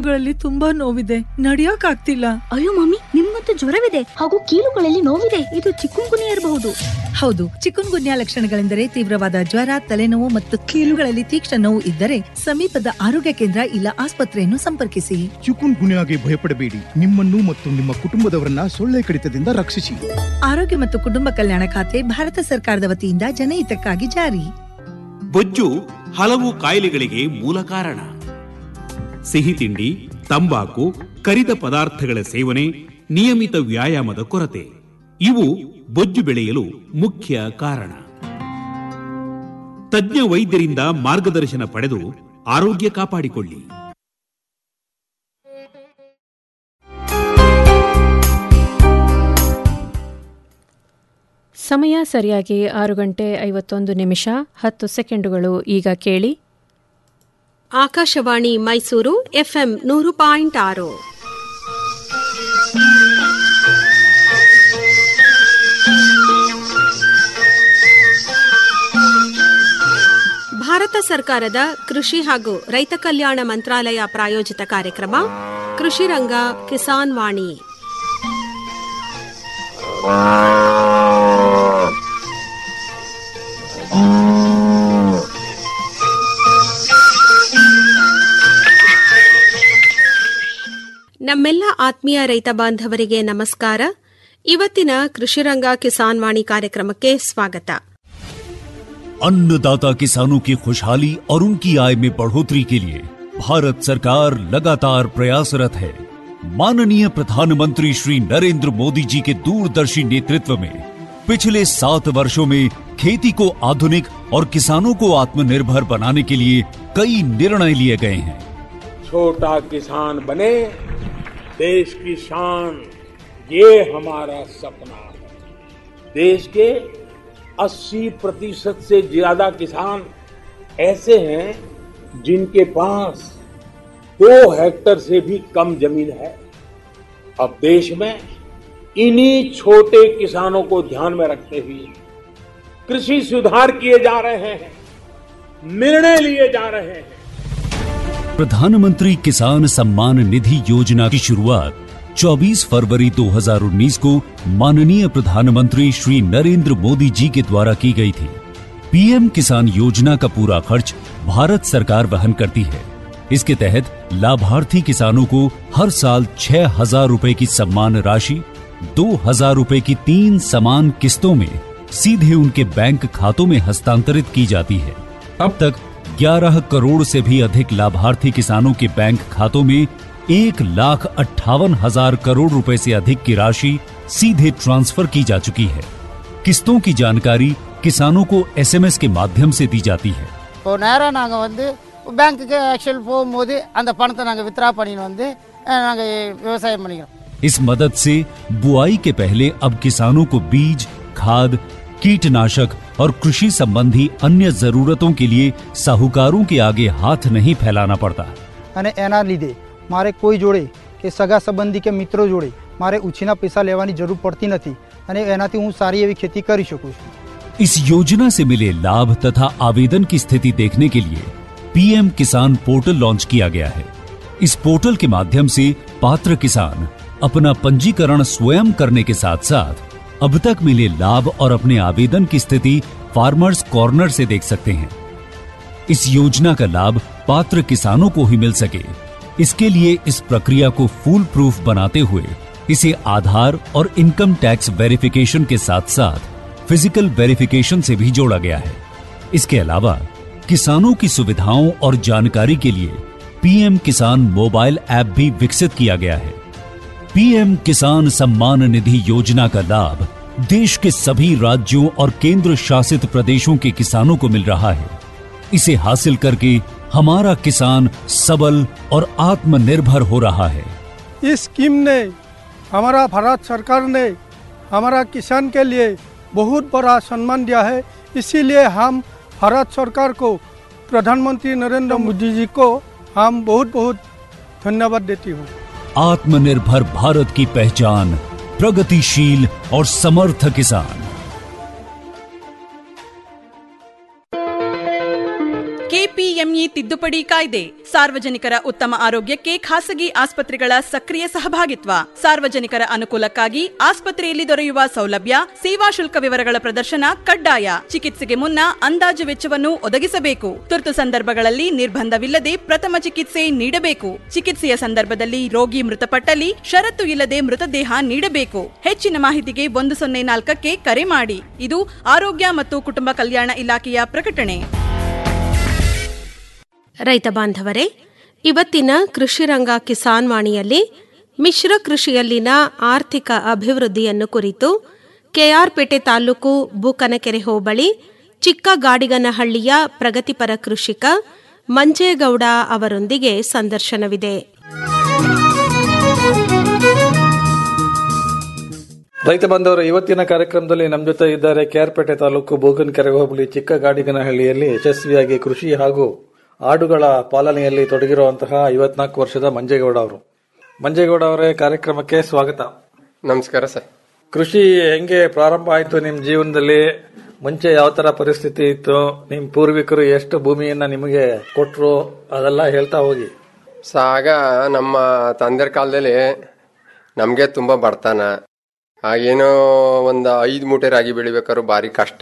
ಕಾಲುಗಳಲ್ಲಿ ತುಂಬಾ ನೋವಿದೆ ನಡಿಯಕ್ ಆಗ್ತಿಲ್ಲ ಅಯ್ಯೋ ಮಮ್ಮಿ ನಿಮ್ಮಂತೂ ಜ್ವರವಿದೆ ಹಾಗೂ ಕೀಲುಗಳಲ್ಲಿ ನೋವಿದೆ ಇದು ಚಿಕ್ಕುಂಗುನಿ ಇರಬಹುದು ಹೌದು ಚಿಕನ್ ಗುನ್ಯಾ ಲಕ್ಷಣಗಳೆಂದರೆ ತೀವ್ರವಾದ ಜ್ವರ ತಲೆನೋವು ಮತ್ತು ಕೀಲುಗಳಲ್ಲಿ ತೀಕ್ಷ್ಣ ನೋವು ಇದ್ದರೆ ಸಮೀಪದ ಆರೋಗ್ಯ ಕೇಂದ್ರ ಇಲ್ಲ ಆಸ್ಪತ್ರೆಯನ್ನು ಸಂಪರ್ಕಿಸಿ ಚಿಕುನ್ ಗುನ್ಯಾಗೆ ಭಯಪಡಬೇಡಿ ನಿಮ್ಮನ್ನು ಮತ್ತು ನಿಮ್ಮ ಕುಟುಂಬದವರನ್ನ ಸೊಳ್ಳೆ ಕಡಿತದಿಂದ ರಕ್ಷಿಸಿ ಆರೋಗ್ಯ ಮತ್ತು ಕುಟುಂಬ ಕಲ್ಯಾಣ ಖಾತೆ ಭಾರತ ಸರ್ಕಾರದ ವತಿಯಿಂದ ಜನಹಿತಕ್ಕಾಗಿ ಜಾರಿ ಬೊಜ್ಜು ಹಲವು ಕಾಯಿಲೆಗಳಿಗೆ ಮೂಲ ಕಾರಣ ಸಿಹಿ ತಿಂಡಿ ತಂಬಾಕು ಕರಿದ ಪದಾರ್ಥಗಳ ಸೇವನೆ ನಿಯಮಿತ ವ್ಯಾಯಾಮದ ಕೊರತೆ ಇವು ಬೊಜ್ಜು ಬೆಳೆಯಲು ಮುಖ್ಯ ಕಾರಣ ತಜ್ಞ ವೈದ್ಯರಿಂದ ಮಾರ್ಗದರ್ಶನ ಪಡೆದು ಆರೋಗ್ಯ ಕಾಪಾಡಿಕೊಳ್ಳಿ ಸಮಯ ಸರಿಯಾಗಿ ಆರು ಗಂಟೆ ಐವತ್ತೊಂದು ನಿಮಿಷ ಹತ್ತು ಸೆಕೆಂಡುಗಳು ಈಗ ಕೇಳಿ ಆಕಾಶವಾಣಿ ಮೈಸೂರು ಎಫ್ಎಂ ನೂರು ಪಾಯಿಂಟ್ ಆರು ಭಾರತ ಸರ್ಕಾರದ ಕೃಷಿ ಹಾಗೂ ರೈತ ಕಲ್ಯಾಣ ಮಂತ್ರಾಲಯ ಪ್ರಾಯೋಜಿತ ಕಾರ್ಯಕ್ರಮ ಕೃಷಿ ರಂಗ ಕಿಸಾನ್ ವಾಣಿ ನಮ್ಮೆಲ್ಲ ಆತ್ಮೀಯ ರೈತ ಬಾಂಧವರಿಗೆ ನಮಸ್ಕಾರ ಇವತ್ತಿನ ಕೃಷಿರಂಗ ಕಿಸಾನ್ ವಾಣಿ ಕಾರ್ಯಕ್ರಮಕ್ಕೆ ಸ್ವಾಗತ अन्नदाता किसानों की खुशहाली और उनकी आय में बढ़ोतरी के लिए भारत सरकार लगातार प्रयासरत है माननीय प्रधानमंत्री श्री नरेंद्र मोदी जी के दूरदर्शी नेतृत्व में पिछले सात वर्षों में खेती को आधुनिक और किसानों को आत्मनिर्भर बनाने के लिए कई निर्णय लिए गए हैं छोटा किसान बने देश की शान ये हमारा सपना है देश के 80 प्रतिशत से ज्यादा किसान ऐसे हैं जिनके पास दो हेक्टर से भी कम जमीन है अब देश में इन्हीं छोटे किसानों को ध्यान में रखते हुए कृषि सुधार किए जा रहे हैं निर्णय लिए जा रहे हैं प्रधानमंत्री किसान सम्मान निधि योजना की शुरुआत 24 फरवरी 2019 को माननीय प्रधानमंत्री श्री नरेंद्र मोदी जी के द्वारा की गई थी पीएम किसान योजना का पूरा खर्च भारत सरकार वहन करती है इसके तहत लाभार्थी किसानों को हर साल छह हजार रूपए की सम्मान राशि दो हजार रूपए की तीन समान किस्तों में सीधे उनके बैंक खातों में हस्तांतरित की जाती है अब तक 11 करोड़ से भी अधिक लाभार्थी किसानों के बैंक खातों में एक लाख अट्ठावन हजार करोड़ रुपए से अधिक की राशि सीधे ट्रांसफर की जा चुकी है किस्तों की जानकारी किसानों को एसएमएस के माध्यम से दी जाती है இப்போ நேராக நாங்கள் வந்து பேங்க்குக்கு ஆக்சுவல் போகும்போது அந்த பணத்தை நாங்கள் வித்ரா பண்ணின்னு வந்து நாங்கள் விவசாயம் பண்ணிக்கிறோம் इस मदद से बुआई के पहले अब किसानों को बीज खाद कीटनाशक और कृषि संबंधी अन्य जरूरतों के लिए साहूकारों के आगे हाथ नहीं फैलाना पड़ता અને એના લીધે મારે કોઈ જોડે કે સગા સંબંધી કે મિત્રો જોડે મારે ઉછીના પૈસા લેવાની જરૂર પડતી નથી અને એનાથી હું સારી એવી खेती કરી શકું છું इस योजना से मिले लाभ तथा आवेदन की स्थिति देखने के लिए पीएम किसान पोर्टल लॉन्च किया गया है इस पोर्टल के माध्यम से पात्र किसान अपना पंजीकरण स्वयं करने के साथ साथ अब तक मिले लाभ और अपने आवेदन की स्थिति फार्मर्स कॉर्नर से देख सकते हैं इस योजना का लाभ पात्र किसानों को ही मिल सके इसके लिए इस प्रक्रिया को फूल प्रूफ बनाते हुए इसे आधार और इनकम टैक्स वेरिफिकेशन के साथ साथ फिजिकल वेरिफिकेशन से भी जोड़ा गया है इसके अलावा किसानों की सुविधाओं और जानकारी के लिए पीएम किसान मोबाइल ऐप भी विकसित किया गया है पीएम किसान सम्मान निधि योजना का लाभ देश के सभी राज्यों और केंद्र शासित प्रदेशों के किसानों को मिल रहा है इसे हासिल करके हमारा किसान सबल और आत्मनिर्भर हो रहा है इस स्कीम ने हमारा भारत सरकार ने हमारा किसान के लिए बहुत बड़ा सम्मान दिया है इसीलिए हम भारत सरकार को प्रधानमंत्री नरेंद्र मोदी जी को हम बहुत बहुत धन्यवाद देती हूँ आत्मनिर्भर भारत की पहचान प्रगतिशील और समर्थ किसान ಕೆಪಿಎಂಇ ತಿದ್ದುಪಡಿ ಕಾಯ್ದೆ ಸಾರ್ವಜನಿಕರ ಉತ್ತಮ ಆರೋಗ್ಯಕ್ಕೆ ಖಾಸಗಿ ಆಸ್ಪತ್ರೆಗಳ ಸಕ್ರಿಯ ಸಹಭಾಗಿತ್ವ ಸಾರ್ವಜನಿಕರ ಅನುಕೂಲಕ್ಕಾಗಿ ಆಸ್ಪತ್ರೆಯಲ್ಲಿ ದೊರೆಯುವ ಸೌಲಭ್ಯ ಸೇವಾ ಶುಲ್ಕ ವಿವರಗಳ ಪ್ರದರ್ಶನ ಕಡ್ಡಾಯ ಚಿಕಿತ್ಸೆಗೆ ಮುನ್ನ ಅಂದಾಜು ವೆಚ್ಚವನ್ನು ಒದಗಿಸಬೇಕು ತುರ್ತು ಸಂದರ್ಭಗಳಲ್ಲಿ ನಿರ್ಬಂಧವಿಲ್ಲದೆ ಪ್ರಥಮ ಚಿಕಿತ್ಸೆ ನೀಡಬೇಕು ಚಿಕಿತ್ಸೆಯ ಸಂದರ್ಭದಲ್ಲಿ ರೋಗಿ ಮೃತಪಟ್ಟಲ್ಲಿ ಷರತ್ತು ಇಲ್ಲದೆ ಮೃತದೇಹ ನೀಡಬೇಕು ಹೆಚ್ಚಿನ ಮಾಹಿತಿಗೆ ಒಂದು ಸೊನ್ನೆ ನಾಲ್ಕಕ್ಕೆ ಕರೆ ಮಾಡಿ ಇದು ಆರೋಗ್ಯ ಮತ್ತು ಕುಟುಂಬ ಕಲ್ಯಾಣ ಇಲಾಖೆಯ ಪ್ರಕಟಣೆ ರೈತ ಬಾಂಧವರೇ ಇವತ್ತಿನ ಕೃಷಿರಂಗ ಕಿಸಾನ್ ವಾಣಿಯಲ್ಲಿ ಮಿಶ್ರ ಕೃಷಿಯಲ್ಲಿನ ಆರ್ಥಿಕ ಅಭಿವೃದ್ಧಿಯನ್ನು ಕುರಿತು ಕೆಆರ್ಪೇಟೆ ತಾಲೂಕು ಬೂಕನಕೆರೆ ಹೋಬಳಿ ಚಿಕ್ಕ ಗಾಡಿಗನಹಳ್ಳಿಯ ಪ್ರಗತಿಪರ ಕೃಷಿಕ ಮಂಜೇಗೌಡ ಅವರೊಂದಿಗೆ ಸಂದರ್ಶನವಿದೆ ರೈತ ಬಂದವರು ಇವತ್ತಿನ ಕಾರ್ಯಕ್ರಮದಲ್ಲಿ ನಮ್ಮ ಜೊತೆ ಇದ್ದಾರೆ ಕೆಆರ್ಪೇಟೆ ತಾಲೂಕು ಬೋಗನಕೆರೆ ಹೋಬಳಿ ಚಿಕ್ಕ ಗಾಡಿಗನಹಳ್ಳಿಯಲ್ಲಿ ಯಶಸ್ವಿಯಾಗಿ ಕೃಷಿ ಹಾಗೂ ಆಡುಗಳ ಪಾಲನೆಯಲ್ಲಿ ತೊಡಗಿರುವಂತಹ ಐವತ್ನಾಲ್ಕು ವರ್ಷದ ಮಂಜೇಗೌಡ ಅವರು ಮಂಜೇಗೌಡ ಅವರೇ ಕಾರ್ಯಕ್ರಮಕ್ಕೆ ಸ್ವಾಗತ ನಮಸ್ಕಾರ ಸರ್ ಕೃಷಿ ಹೆಂಗೆ ಪ್ರಾರಂಭ ಆಯ್ತು ನಿಮ್ ಜೀವನದಲ್ಲಿ ಮುಂಚೆ ಯಾವ ತರ ಪರಿಸ್ಥಿತಿ ಇತ್ತು ನಿಮ್ ಪೂರ್ವಿಕರು ಎಷ್ಟು ಭೂಮಿಯನ್ನ ನಿಮಗೆ ಕೊಟ್ರು ಅದೆಲ್ಲ ಹೇಳ್ತಾ ಹೋಗಿ ಸೊ ಆಗ ನಮ್ಮ ತಂದೆರ ಕಾಲದಲ್ಲಿ ನಮಗೆ ತುಂಬ ಬಡತನ ಆಗೇನೋ ಒಂದು ಐದು ಮೂಟೆ ರಾಗಿ ಬೆಳಿಬೇಕಾದ್ರು ಭಾರಿ ಕಷ್ಟ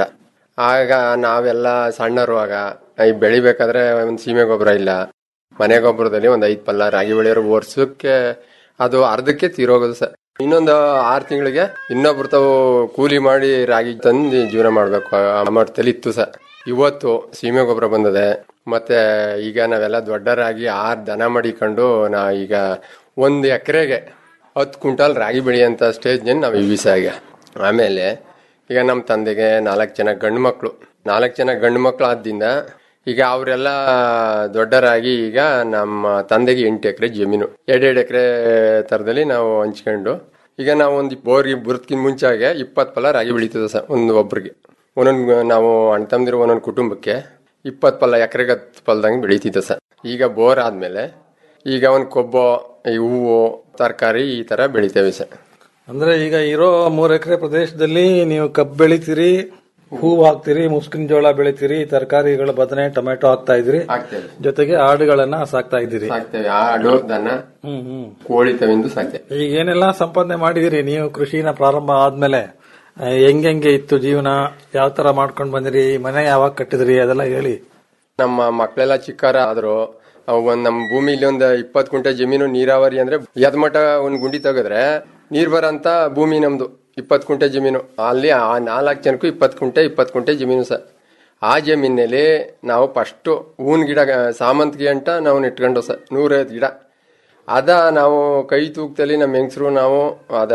ಆಗ ನಾವೆಲ್ಲ ಸಣ್ಣರು ಆಗ ಈ ಬೆಳಿಬೇಕಾದ್ರೆ ಒಂದು ಸೀಮೆ ಗೊಬ್ಬರ ಇಲ್ಲ ಮನೆ ಗೊಬ್ಬರದಲ್ಲಿ ಒಂದು ಐದು ಪಲ್ಲ ರಾಗಿ ಬೆಳೆಯೋರು ವರ್ಷಕ್ಕೆ ಅದು ಅರ್ಧಕ್ಕೆ ತೀರೋಗೋದು ಸರ್ ಇನ್ನೊಂದು ಆರು ತಿಂಗಳಿಗೆ ಇನ್ನೊಬ್ರು ತಾವು ಕೂಲಿ ಮಾಡಿ ರಾಗಿ ತಂದು ಜೀವನ ಮಾಡಬೇಕು ಆ ಮಟ್ಟದಲ್ಲಿ ಇತ್ತು ಸರ್ ಇವತ್ತು ಸೀಮೆ ಗೊಬ್ಬರ ಬಂದದೆ ಮತ್ತೆ ಈಗ ನಾವೆಲ್ಲ ದೊಡ್ಡರಾಗಿ ಆರು ದನ ಮಡಿಕೊಂಡು ನಾ ಈಗ ಒಂದು ಎಕರೆಗೆ ಹತ್ತು ಕ್ವಿಂಟಾಲ್ ರಾಗಿ ಬೆಳೆಯೋಂಥ ಸ್ಟೇಜ್ನಲ್ಲಿ ನಾವು ಇವಿ ಸರ್ ಈಗ ಆಮೇಲೆ ಈಗ ನಮ್ಮ ತಂದೆಗೆ ನಾಲ್ಕು ಜನ ಗಂಡು ಮಕ್ಕಳು ನಾಲ್ಕು ಜನ ಗಂಡು ಮಕ್ಕಳು ಆದ್ದರಿಂದ ಈಗ ಅವರೆಲ್ಲ ದೊಡ್ಡರಾಗಿ ಈಗ ನಮ್ಮ ತಂದೆಗೆ ಎಂಟು ಎಕರೆ ಜಮೀನು ಎರಡೆರಡು ಎಕರೆ ಥರದಲ್ಲಿ ನಾವು ಹಂಚ್ಕೊಂಡು ಈಗ ನಾವು ಒಂದು ಬೋರ್ಗೆ ಬುರ್ದ್ಕಿನ್ ಮುಂಚಾಗೆ ಇಪ್ಪತ್ತು ಫಲ ರಾಗಿ ಬೆಳೀತದೆ ಸರ್ ಒಂದು ಒಬ್ರಿಗೆ ಒಂದೊಂದು ನಾವು ಅಣ್ಣ ತಮ್ಮದಿರೋ ಒಂದೊಂದು ಕುಟುಂಬಕ್ಕೆ ಇಪ್ಪತ್ತು ಫಲ ಎಕರೆಗೆ ಹತ್ತು ಫಲದಂಗೆ ಬೆಳೀತಿದ್ದೆ ಸರ್ ಈಗ ಬೋರ್ ಆದಮೇಲೆ ಈಗ ಒಂದು ಕೊಬ್ಬು ಈ ಹೂವು ತರಕಾರಿ ಈ ಥರ ಬೆಳಿತೇವೆ ಸರ್ ಅಂದ್ರೆ ಈಗ ಇರೋ ಮೂರ್ ಎಕರೆ ಪ್ರದೇಶದಲ್ಲಿ ನೀವು ಕಬ್ಬು ಬೆಳಿತೀರಿ ಹೂವು ಹಾಕ್ತೀರಿ ಮುಸ್ಕಿನ ಜೋಳ ಬೆಳಿತೀರಿ ತರಕಾರಿಗಳು ಬದನೆ ಟೊಮೆಟೊ ಹಾಕ್ತಾ ಇದ್ರಿ ಹಾಕ್ತೇವೆ ಜೊತೆಗೆ ಆಡುಗಳನ್ನ ಸಾಕ್ತಾ ಇದ್ದೀರಿ ಸಾಕ್ತೇವೆ ಆಡು ದನ ಹ್ಮ್ ಹ್ಮ್ ಕೋಳಿ ತವಿಂದು ಸಾಕ್ತೇವೆ ಈಗ ಏನೆಲ್ಲ ಸಂಪಾದನೆ ಮಾಡಿದಿರಿ ನೀವು ಕೃಷಿನ ಪ್ರಾರಂಭ ಆದ್ಮೇಲೆ ಆ, ಹೆಂಗೆಂಗೆ ಇತ್ತು ಜೀವನ ಯಾವ ತರ ಮಾಡ್ಕೊಂಡ್ ಬಂದಿರಿ ಮನೆ ಯಾವಾಗ ಕಟ್ಟಿದ್ರಿ ಅದೆಲ್ಲ ಹೇಳಿ ನಮ್ಮ ಮಕ್ಕಳೆಲ್ಲ ಚಿಕ್ಕಾರ ಆದ್ರು ಅವ್ ಒಂದ್ ನಮ್ಮ ಭೂಮಿಲಿ ಒಂದು ಇಪ್ಪತ್ತು ಕುಂಟೆ ಜಮೀನು ನೀರಾವರಿ ಅಂದ್ರೆ ಯದ್ಮಠ ಒಂದ್ ಗುಂಡಿ ತೆಗೆದ್ರೆ ನೀರ್ ಬರಂತ ಭೂಮಿ ನಮ್ದು ಇಪ್ಪತ್ತು ಕುಂಟೆ ಜಮೀನು ಅಲ್ಲಿ ಆ ನಾಲ್ಕು ಜನಕ್ಕೂ ಇಪ್ಪತ್ತು ಕುಂಟೆ ಇಪ್ಪತ್ತು ಕುಂಟೆ ಜಮೀನು ಸರ್ ಆ ಜಮೀನಲ್ಲಿ ನಾವು ಫಸ್ಟು ಹೂವಿನ ಗಿಡ ಸಾಮಂತಿಗೆ ಅಂತ ನಾವು ನೆಟ್ಕೊಂಡು ಸರ್ ನೂರೈವತ್ತು ಗಿಡ ಅದ ನಾವು ಕೈ ತೂಕದಲ್ಲಿ ನಮ್ಮ ಹೆಂಗಸರು ನಾವು ಅದ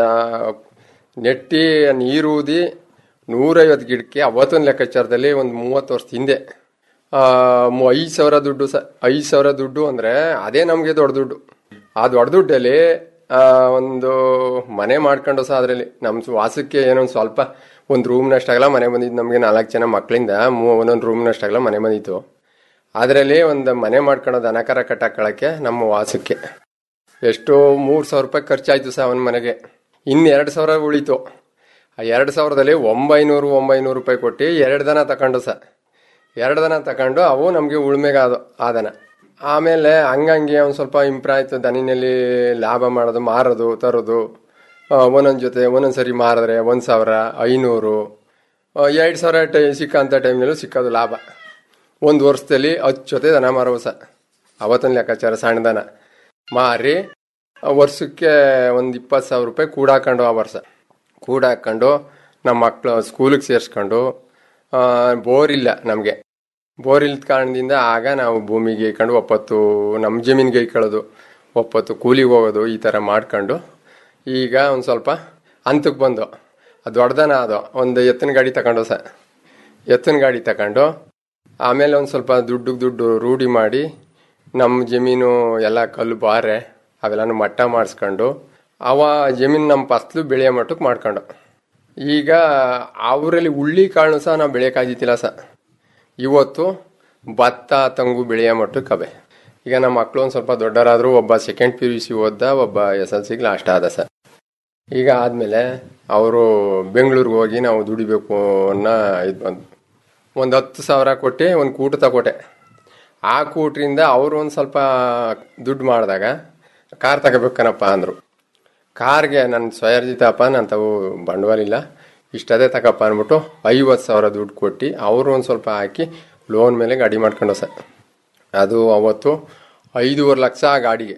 ನೆಟ್ಟಿ ನೀರು ಊದಿ ನೂರೈವತ್ತು ಗಿಡಕ್ಕೆ ಅವತ್ತೊಂದು ಲೆಕ್ಕಾಚಾರದಲ್ಲಿ ಒಂದು ಮೂವತ್ತು ವರ್ಷದ ಹಿಂದೆ ಐದು ಸಾವಿರ ದುಡ್ಡು ಸ ಐದು ಸಾವಿರ ದುಡ್ಡು ಅಂದರೆ ಅದೇ ನಮಗೆ ದೊಡ್ಡ ದುಡ್ಡು ಆ ದೊಡ್ಡ ದುಡ್ಡಲ್ಲಿ ಆ, ಒಂದು ಮನೆ ಮಾಡ್ಕೊಂಡು ಸಹ ಅದರಲ್ಲಿ ನಮ್ಮ ವಾಸಕ್ಕೆ ಏನೋ ಒಂದು ಸ್ವಲ್ಪ ಒಂದು ರೂಮ್ನಷ್ಟಾಗಲ್ಲ ಮನೆ ಬಂದಿದ್ದು ನಮಗೆ ನಾಲ್ಕು ಜನ ಮಕ್ಕಳಿಂದ ಮೂ ಒಂದೊಂದು ರೂಮ್ನಷ್ಟಾಗಲ್ಲ ಮನೆ ಬಂದಿತ್ತು ಅದರಲ್ಲಿ ಒಂದು ಮನೆ ಮಾಡ್ಕೊಂಡು ದನಕರ ಕಟ್ಟಾಕೊಳ್ಳೋಕ್ಕೆ ನಮ್ಮ ವಾಸಕ್ಕೆ ಎಷ್ಟು ಮೂರು ಸಾವಿರ ರೂಪಾಯಿ ಖರ್ಚಾಯ್ತು ಸಹ ಅವನ ಮನೆಗೆ ಇನ್ನು ಎರಡು ಸಾವಿರ ಉಳಿತು ಆ ಎರಡು ಸಾವಿರದಲ್ಲಿ ಒಂಬೈನೂರು ಒಂಬೈನೂರು ರೂಪಾಯಿ ಕೊಟ್ಟು ಎರಡು ದನ ತಗೊಂಡು ಸಹ ಎರಡು ದನ ತಗೊಂಡು ಅವು ನಮಗೆ ಉಳ್ಮೆಗೆ ಆದ ಆದನ ಆಮೇಲೆ ಹಂಗಂಗೆ ಒಂದು ಸ್ವಲ್ಪ ಇಂಪ್ರೂವ್ ಆಯ್ತು ದನಿನಲ್ಲಿ ಲಾಭ ಮಾಡೋದು ಮಾರೋದು ತರೋದು ಒಂದೊಂದು ಜೊತೆ ಒಂದೊಂದು ಸರಿ ಮಾರಿದ್ರೆ ಒಂದು ಸಾವಿರ ಐನೂರು ಎರಡು ಸಾವಿರ ಟೈ ಸಿಕ್ಕಂಥ ಟೈಮ್ನಲ್ಲೂ ಸಿಕ್ಕೋದು ಲಾಭ ಒಂದು ವರ್ಷದಲ್ಲಿ ಹತ್ತು ಜೊತೆ ದನ ಮಾರವು ಸಹ ಅವತ್ತೊಂದು ಲೆಕ್ಕಾಚಾರ ಸಣ್ಣ ದನ ಮಾರಿ ಆ ವರ್ಷಕ್ಕೆ ಒಂದು ಇಪ್ಪತ್ತು ಸಾವಿರ ರೂಪಾಯಿ ಕೂಡ ಹಾಕೊಂಡು ಆ ವರ್ಷ ಕೂಡ ಹಾಕೊಂಡು ನಮ್ಮ ಮಕ್ಕಳು ಸ್ಕೂಲಿಗೆ ಸೇರಿಸ್ಕೊಂಡು ಬೋರ್ ಇಲ್ಲ ನಮಗೆ ಬೋರ್ ಇಲ್ಲದ ಕಾರಣದಿಂದ ಆಗ ನಾವು ಭೂಮಿಗೆ ಇಕ್ಕೊಂಡು ಒಪ್ಪತ್ತು ನಮ್ಮ ಜಮೀನಿಗೆ ಇಕ್ಕೊಳ್ಳೋದು ಒಪ್ಪತ್ತು ಕೂಲಿಗೆ ಹೋಗೋದು ಈ ಥರ ಮಾಡ್ಕೊಂಡು ಈಗ ಒಂದು ಸ್ವಲ್ಪ ಹಂತಕ್ಕೆ ಬಂದು ಅದು ದೊಡ್ಡದನ ಅದು ಒಂದು ಎತ್ತಿನ ಗಾಡಿ ತಗೊಂಡು ಸಹ ಎತ್ತಿನ ಗಾಡಿ ತಗೊಂಡು ಆಮೇಲೆ ಒಂದು ಸ್ವಲ್ಪ ದುಡ್ಡಿಗೆ ದುಡ್ಡು ರೂಢಿ ಮಾಡಿ ನಮ್ಮ ಜಮೀನು ಎಲ್ಲ ಕಲ್ಲು ಬಾರೆ ಅವೆಲ್ಲನೂ ಮಟ್ಟ ಮಾಡಿಸ್ಕೊಂಡು ಅವ ಜಮೀನು ನಮ್ಮ ಫಸ್ಲು ಬೆಳೆಯೋ ಮಟ್ಟಕ್ಕೆ ಮಾಡ್ಕೊಂಡು ಈಗ ಅವರಲ್ಲಿ ಉಳ್ಳಿ ಕಾಳು ಸಹ ನಾವು ಬೆಳೆಯೋಕ್ಕಾಗಿತ್ತಿಲ್ಲ ಸಹ ಇವತ್ತು ಭತ್ತ ತಂಗು ಬೆಳೆಯೋ ಮಟ್ಟಕ್ಕೆ ಅವೆ ಈಗ ನಮ್ಮ ಮಕ್ಕಳು ಒಂದು ಸ್ವಲ್ಪ ದೊಡ್ಡರಾದರೂ ಒಬ್ಬ ಸೆಕೆಂಡ್ ಪಿ ಯು ಸಿ ಓದ್ದ ಒಬ್ಬ ಎಸ್ ಎಲ್ ಸಿಗೆ ಲಾಸ್ಟ್ ಆದ ಸರ್ ಈಗ ಆದಮೇಲೆ ಅವರು ಬೆಂಗಳೂರಿಗೆ ಹೋಗಿ ನಾವು ದುಡಿಬೇಕು ಅನ್ನೋ ಇದು ಬಂದು ಒಂದು ಹತ್ತು ಸಾವಿರ ಕೊಟ್ಟು ಒಂದು ಕೂಟ ತಗೊಟ್ಟೆ ಆ ಕೂಟ್ರಿಂದ ಅವರು ಒಂದು ಸ್ವಲ್ಪ ದುಡ್ಡು ಮಾಡಿದಾಗ ಕಾರ್ ತಗೋಬೇಕನಪ್ಪ ಅಂದರು ಕಾರ್ಗೆ ನನ್ನ ಸ್ವಯರ್ಜಿತಪ್ಪ ನಾನು ತಗೋ ಬಂಡವಾಳ ಇಲ್ಲ ಇಷ್ಟದೇ ತಗಪ್ಪ ಅಂದ್ಬಿಟ್ಟು ಐವತ್ತು ಸಾವಿರ ದುಡ್ಡು ಕೊಟ್ಟು ಅವರು ಒಂದು ಸ್ವಲ್ಪ ಹಾಕಿ ಲೋನ್ ಮೇಲೆ ಗಾಡಿ ಮಾಡ್ಕೊಂಡು ಸರ್ ಅದು ಅವತ್ತು ಐದೂವರೆ ಲಕ್ಷ ಆ ಗಾಡಿಗೆ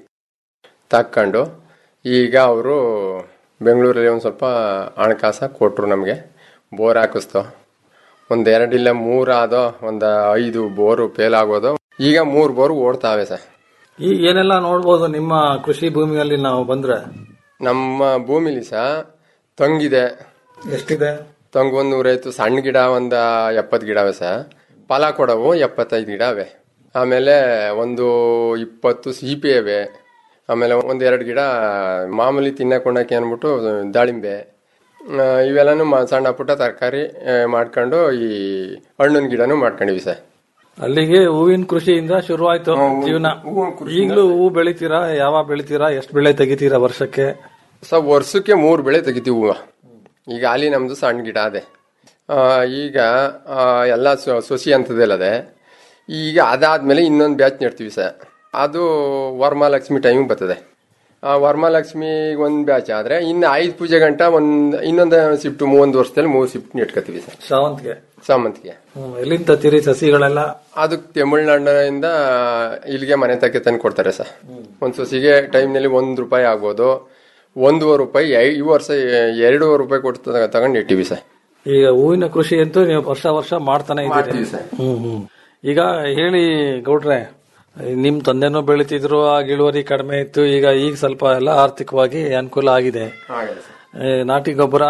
ತಕ್ಕೊಂಡು ಈಗ ಅವರು ಬೆಂಗಳೂರಲ್ಲಿ ಒಂದು ಸ್ವಲ್ಪ ಹಣಕಾಸ ಕೊಟ್ಟರು ನಮಗೆ ಬೋರ್ ಹಾಕಿಸ್ತು ಒಂದು ಎರಡಿಲ್ಲ ಮೂರು ಆದೋ ಒಂದು ಐದು ಬೋರು ಫೇಲ್ ಆಗೋದು ಈಗ ಮೂರು ಬೋರು ಓಡ್ತಾವೆ ಸರ್ ಈ ಏನೆಲ್ಲ ನೋಡ್ಬೋದು ನಿಮ್ಮ ಕೃಷಿ ಭೂಮಿಯಲ್ಲಿ ನಾವು ಬಂದ್ರೆ ನಮ್ಮ ಭೂಮಿಲಿ ಸಹ ತಂಗಿದೆ ಎಷ್ಟಿದೆ ತಂಗು ಒಂದು ನೂರೈವತ್ತು ಸಣ್ಣ ಗಿಡ ಒಂದು ಎಪ್ಪತ್ತು ಗಿಡ ಅವೆ ಸಹ ಫಲ ಕೊಡವು ಎಪ್ಪತ್ತೈದು ಗಿಡ ಅವೆ ಆಮೇಲೆ ಒಂದು ಇಪ್ಪತ್ತು ಸೀಪೆ ಅವೆ ಆಮೇಲೆ ಒಂದು ಎರಡು ಗಿಡ ಮಾಮೂಲಿ ತಿನ್ನಕೊಂಡಕ್ಕೆ ಅಂದ್ಬಿಟ್ಟು ದಾಳಿಂಬೆ ಆ, ಇವೆಲ್ಲನೂ ಮ- ಸಣ್ಣ ಪುಟ್ಟ ತರಕಾರಿ ಮಾಡ್ಕೊಂಡು ಈ ಹಣ್ಣಿನ ಗಿಡನೂ ಮಾಡ್ಕೊಂಡಿವಿ ಸರ್ ಅಲ್ಲಿಗೆ ಹೂವಿನ ಕೃಷಿಯಿಂದ ಶುರುವಾಯ್ತು ಜೀವನ ಈಗಲೂ ಹೂ ಬೆಳಿತೀರಾ ಯಾವಾಗ ಬೆಳಿತೀರಾ ಎಷ್ಟು ಬೆಳೆ ತೆಗಿತೀರಾ ವರ್ಷಕ್ಕೆ ಸೊ ವರ್ಷಕ್ಕೆ ಮೂರು ಬೆಳೆ ತೆಗಿತೀವಿ ಹೂವು ಈಗ ಅಲ್ಲಿ ನಮ್ದು ಸಣ್ಣ ಗಿಡ ಅದೇ ಆ, ಈಗ ಆ, ಎಲ್ಲ ಸೊ- ಸೊಸಿ ಅಂತದಲ್ಲದೆ ಈಗ ಅದಾದ್ಮೇಲೆ ಇನ್ನೊಂದು ಬ್ಯಾಚ್ ನೆಡ್ತೀವಿ ಸರ್ ಅದು ವರಮಹಾಲಕ್ಷ್ಮಿ ಟೈಮಿಗೆ ಬರ್ತದೆ ಆ ವರಮಹಾಲಕ್ಷ್ಮಿ ಒಂದು ಬ್ಯಾಚ್ ಆದ್ರೆ ಇನ್ನು ಐದು ಪೂಜೆ ಗಂಟ ಒಂದು ಇನ್ನೊಂದು ಶಿಫ್ಟ್ ಮೂವೊಂದು ವರ್ಷದಲ್ಲಿ ಮೂರು ಶಿಫ್ಟ್ ನೆಟ್ಕೋತೀವಿ ಸರ್ ಶಾವಂತಿಗೆ ಸಾಮಂತಿಗೆ ಹ್ಮ್, ಎಲ್ಲಿಂದ ತತ್ತೀರಿ ಸಸಿಗಳೆಲ್ಲ ಅದು ತಮಿಳ್ನಾಡಿನಿಂದ ಇಲ್ಲಿಗೆ ಮನೆ ತಕ್ಕೆ ತಂದು ಕೊಡ್ತಾರೆ ಸರ್ ಒಂದು ಸೊಸಿಗೆ ಟೈಮ್ನಲ್ಲಿ ಒಂದು ರೂಪಾಯಿ ಆಗ್ಬೋದು ಒಂದೂವರೆ ರೂಪಾಯಿ ಐ- ಈ ವರ್ಷ ಎರಡೂವರೆ ರೂಪಾಯಿ ಕೊಟ್ಟು ತಗೊಂಡು ಇಟ್ಟಿವಿ ಸರ್ ಈಗ ಹೂವಿನ ಕೃಷಿ ಅಂತೂ ನೀವು ವರ್ಷ ವರ್ಷ ಮಾಡ್ತಾನೆ ಇದ್ದೀರಿ ಮಾಡ್ತೀವಿ ಸರ್. ಹ್ಮ್ ಹ್ಮ್ ಈಗ ಹೇಳಿ ಗೌಡ್ರೆ ನಿಮ್ ತಂದೆನೂ ಬೆಳಿತಿದ್ರು ಆಗ ಇಳುವರಿ ಕಡಿಮೆ ಇತ್ತು ಈಗ ಈಗ ಸ್ವಲ್ಪ ಎಲ್ಲ ಆರ್ಥಿಕವಾಗಿ ಅನುಕೂಲ ಆಗಿದೆ ಏ, ನಾಟಿ ಗೊಬ್ಬರ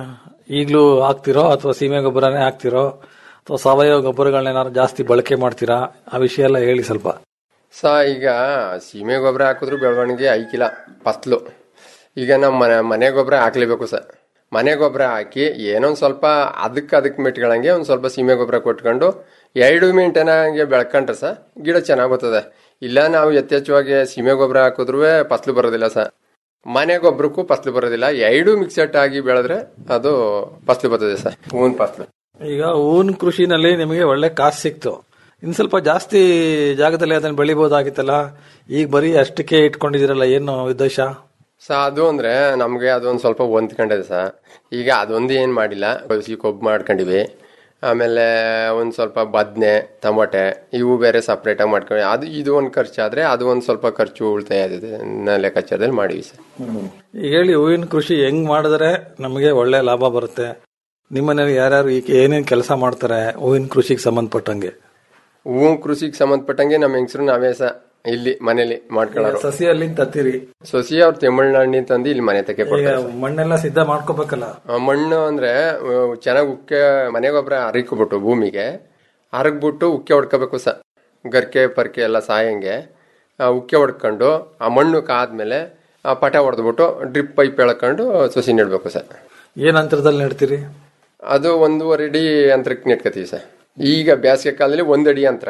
ಈಗಲೂ ಹಾಕ್ತಿರೋ ಅಥವಾ ಸೀಮೆ ಗೊಬ್ಬರನೇ ಹಾಕ್ತಿರೋ ಅಥವಾ ಸಾವಯವ ಗೊಬ್ಬರಗಳನ್ನೇನಾದ್ರು ಜಾಸ್ತಿ ಬಳಕೆ ಮಾಡ್ತೀರಾ ಆ ವಿಷಯ ಎಲ್ಲ ಹೇಳಿ ಸ್ವಲ್ಪ ಸ ಈಗ ಸೀಮೆ ಗೊಬ್ಬರ ಹಾಕಿದ್ರು ಬೆಳವಣಿಗೆ ಐಕಿಲ್ಲ ಫಸ್ಲು ಈಗ ನಮ್ಮ ಮನೆ ಮನೆ ಗೊಬ್ಬರ ಹಾಕ್ಲೇಬೇಕು ಸರ್ ಮನೆ ಗೊಬ್ಬರ ಹಾಕಿ ಏನೋ ಒಂದು ಸ್ವಲ್ಪ ಅದಕ್ಕೆ ಅದಕ್ಕೆ ಮೆಟ್ಗಳಂಗೆ ಒಂದು ಸ್ವಲ್ಪ ಸೀಮೆ ಗೊಬ್ಬರ ಕೊಟ್ಕೊಂಡು ಎರಡು ಮಿಂಟನಾಗೆ ಬೆಳ್ಕೊಂಡ್ರೆ ಸರ್ ಗಿಡ ಚೆನ್ನಾಗಿ ಬರ್ತದೆ ಇಲ್ಲ ನಾವು ಯಥೇಚ್ಛವಾಗಿ ಸೀಮೆ ಗೊಬ್ಬರ ಹಾಕಿದ್ರು ಫಸ್ಲು ಬರೋದಿಲ್ಲ ಸರ್ ಮನೆ ಗೊಬ್ಬರಕ್ಕೂ ಫಸ್ಲು ಬರೋದಿಲ್ಲ ಎರಡು ಮಿಕ್ಸೆಟ್ ಆಗಿ ಬೆಳೆದ್ರೆ ಅದು ಫಸ್ಲು ಬರ್ತದೆ ಸರ್ ಹೂವಿನ ಫಸ್ಲು ಈಗ ಹೂವಿನ ಕೃಷಿನಲ್ಲಿ ನಿಮಗೆ ಒಳ್ಳೆ ಕಾಸು ಸಿಕ್ತು ಇನ್ ಸ್ವಲ್ಪ ಜಾಸ್ತಿ ಜಾಗದಲ್ಲಿ ಅದನ್ನ ಬೆಳಿಬಹುದಾಗಿತ್ತಲ್ಲ ಈಗ ಬರೀ ಅಷ್ಟಕ್ಕೆ ಇಟ್ಕೊಂಡಿದ್ದೀರಲ್ಲ ಏನು ಉದ್ದೇಶ ಸ ಅದು ಅಂದ್ರೆ ನಮ್ಗೆ ಅದೊಂದು ಸ್ವಲ್ಪ ಹೊಂದ್ಕೊಂಡಿದೆ ಸ ಈಗ ಅದೊಂದು ಏನ್ ಮಾಡಿಲ್ಲ ಬಸಿ ಕೊಬ್ಬು ಮಾಡ್ಕೊಂಡಿವಿ ಆಮೇಲೆ ಒಂದ್ ಸ್ವಲ್ಪ ಬದ್ನೆ ಟೊಮೊಟೆ ಇವು ಬೇರೆ ಸಪ್ರೇಟ್ ಆಗಿ ಮಾಡ್ಕೊಂಡು ಅದು ಇದು ಒಂದು ಖರ್ಚಾದ್ರೆ ಅದು ಒಂದ್ ಸ್ವಲ್ಪ ಖರ್ಚು ಉಳಿತಾಯ ಆಗಿದೆ ಅನ್ನೋ ಲೆಕ್ಕಾಚಾರದಲ್ಲಿ ಮಾಡಿವಿ ಸರ್ ಈಗ ಹೇಳಿ ಹೂವಿನ ಕೃಷಿ ಹೆಂಗ್ ಮಾಡಿದ್ರೆ ನಮಗೆ ಒಳ್ಳೆ ಲಾಭ ಬರುತ್ತೆ ನಿಮ್ಮನೇಲಿ ಯಾರ್ಯಾರು ಈಗ ಏನೇನ್ ಕೆಲಸ ಮಾಡ್ತಾರೆ ಹೂವಿನ ಕೃಷಿಗೆ ಸಂಬಂಧಪಟ್ಟಂಗೆ ಹೂವು ಕೃಷಿಗೆ ಸಂಬಂಧಪಟ್ಟಂಗೆ ನಮ್ಮ ಹೆಂಗಸರು ನಾವೇ ಸ ಇಲ್ಲಿ ಮನೇಲಿ ಮಾಡ್ಕೊಳ್ಳೋರು ಸಸಿಯಲ್ಲಿ ತತ್ತೀರಿ ಸೊಸಿ ಅವ್ರು ತಮಿಳ್ನಾಡಿನ ತಂದು ಇಲ್ಲಿ ಮನೆ ತಕ್ಕೆ ಈಗ ಕೊಡ್ತಾರೆ ಮಣ್ಣೆಲ್ಲ ಸಿದ್ಧ ಮಾಡ್ಕೋಬೇಕಲ್ಲ ಆ ಮಣ್ಣು ಅಂದ್ರೆ ಚೆನ್ನಾಗಿ ಉಕ್ಕೆ ಮನೆ ಗೊಬ್ಬರ ಹರಿಕೊಬಿಟ್ಟು ಭೂಮಿಗೆ ಹರಗ್ಬಿಟ್ಟು ಉಕ್ಕೆ ಹೊಡ್ಕೋಬೇಕು ಸ ಗರ್ಕೆ ಪರ್ಕೆ ಎಲ್ಲ ಸಾಯಂಗೆ ಆ ಉಕ್ಕೆ ಹೊಡ್ಕೊಂಡು ಆ ಮಣ್ಣು ಕಾದ್ಮೇಲೆ ಆ ಪಟ ಹೊಡೆದ್ಬಿಟ್ಟು ಡ್ರಿಪ್ ಪೈಪ್ ಎಳ್ಕೊಂಡು ಸಸಿ ನೆಡ್ಬೇಕು ಸರ್ ಏನ್ ಅಂತರದಲ್ಲಿ ನೆಡ್ತೀರಿ ಅದು ಒಂದೂವರೆ ಅಡಿ ಅಂತರಕ್ಕೆ ನೆಟ್ಕೋತೀವಿ ಸರ್ ಈಗ ಬೇಸಿಗೆ ಕಾಲದಲ್ಲಿ ಒಂದು ಅಡಿ ಅಂತರ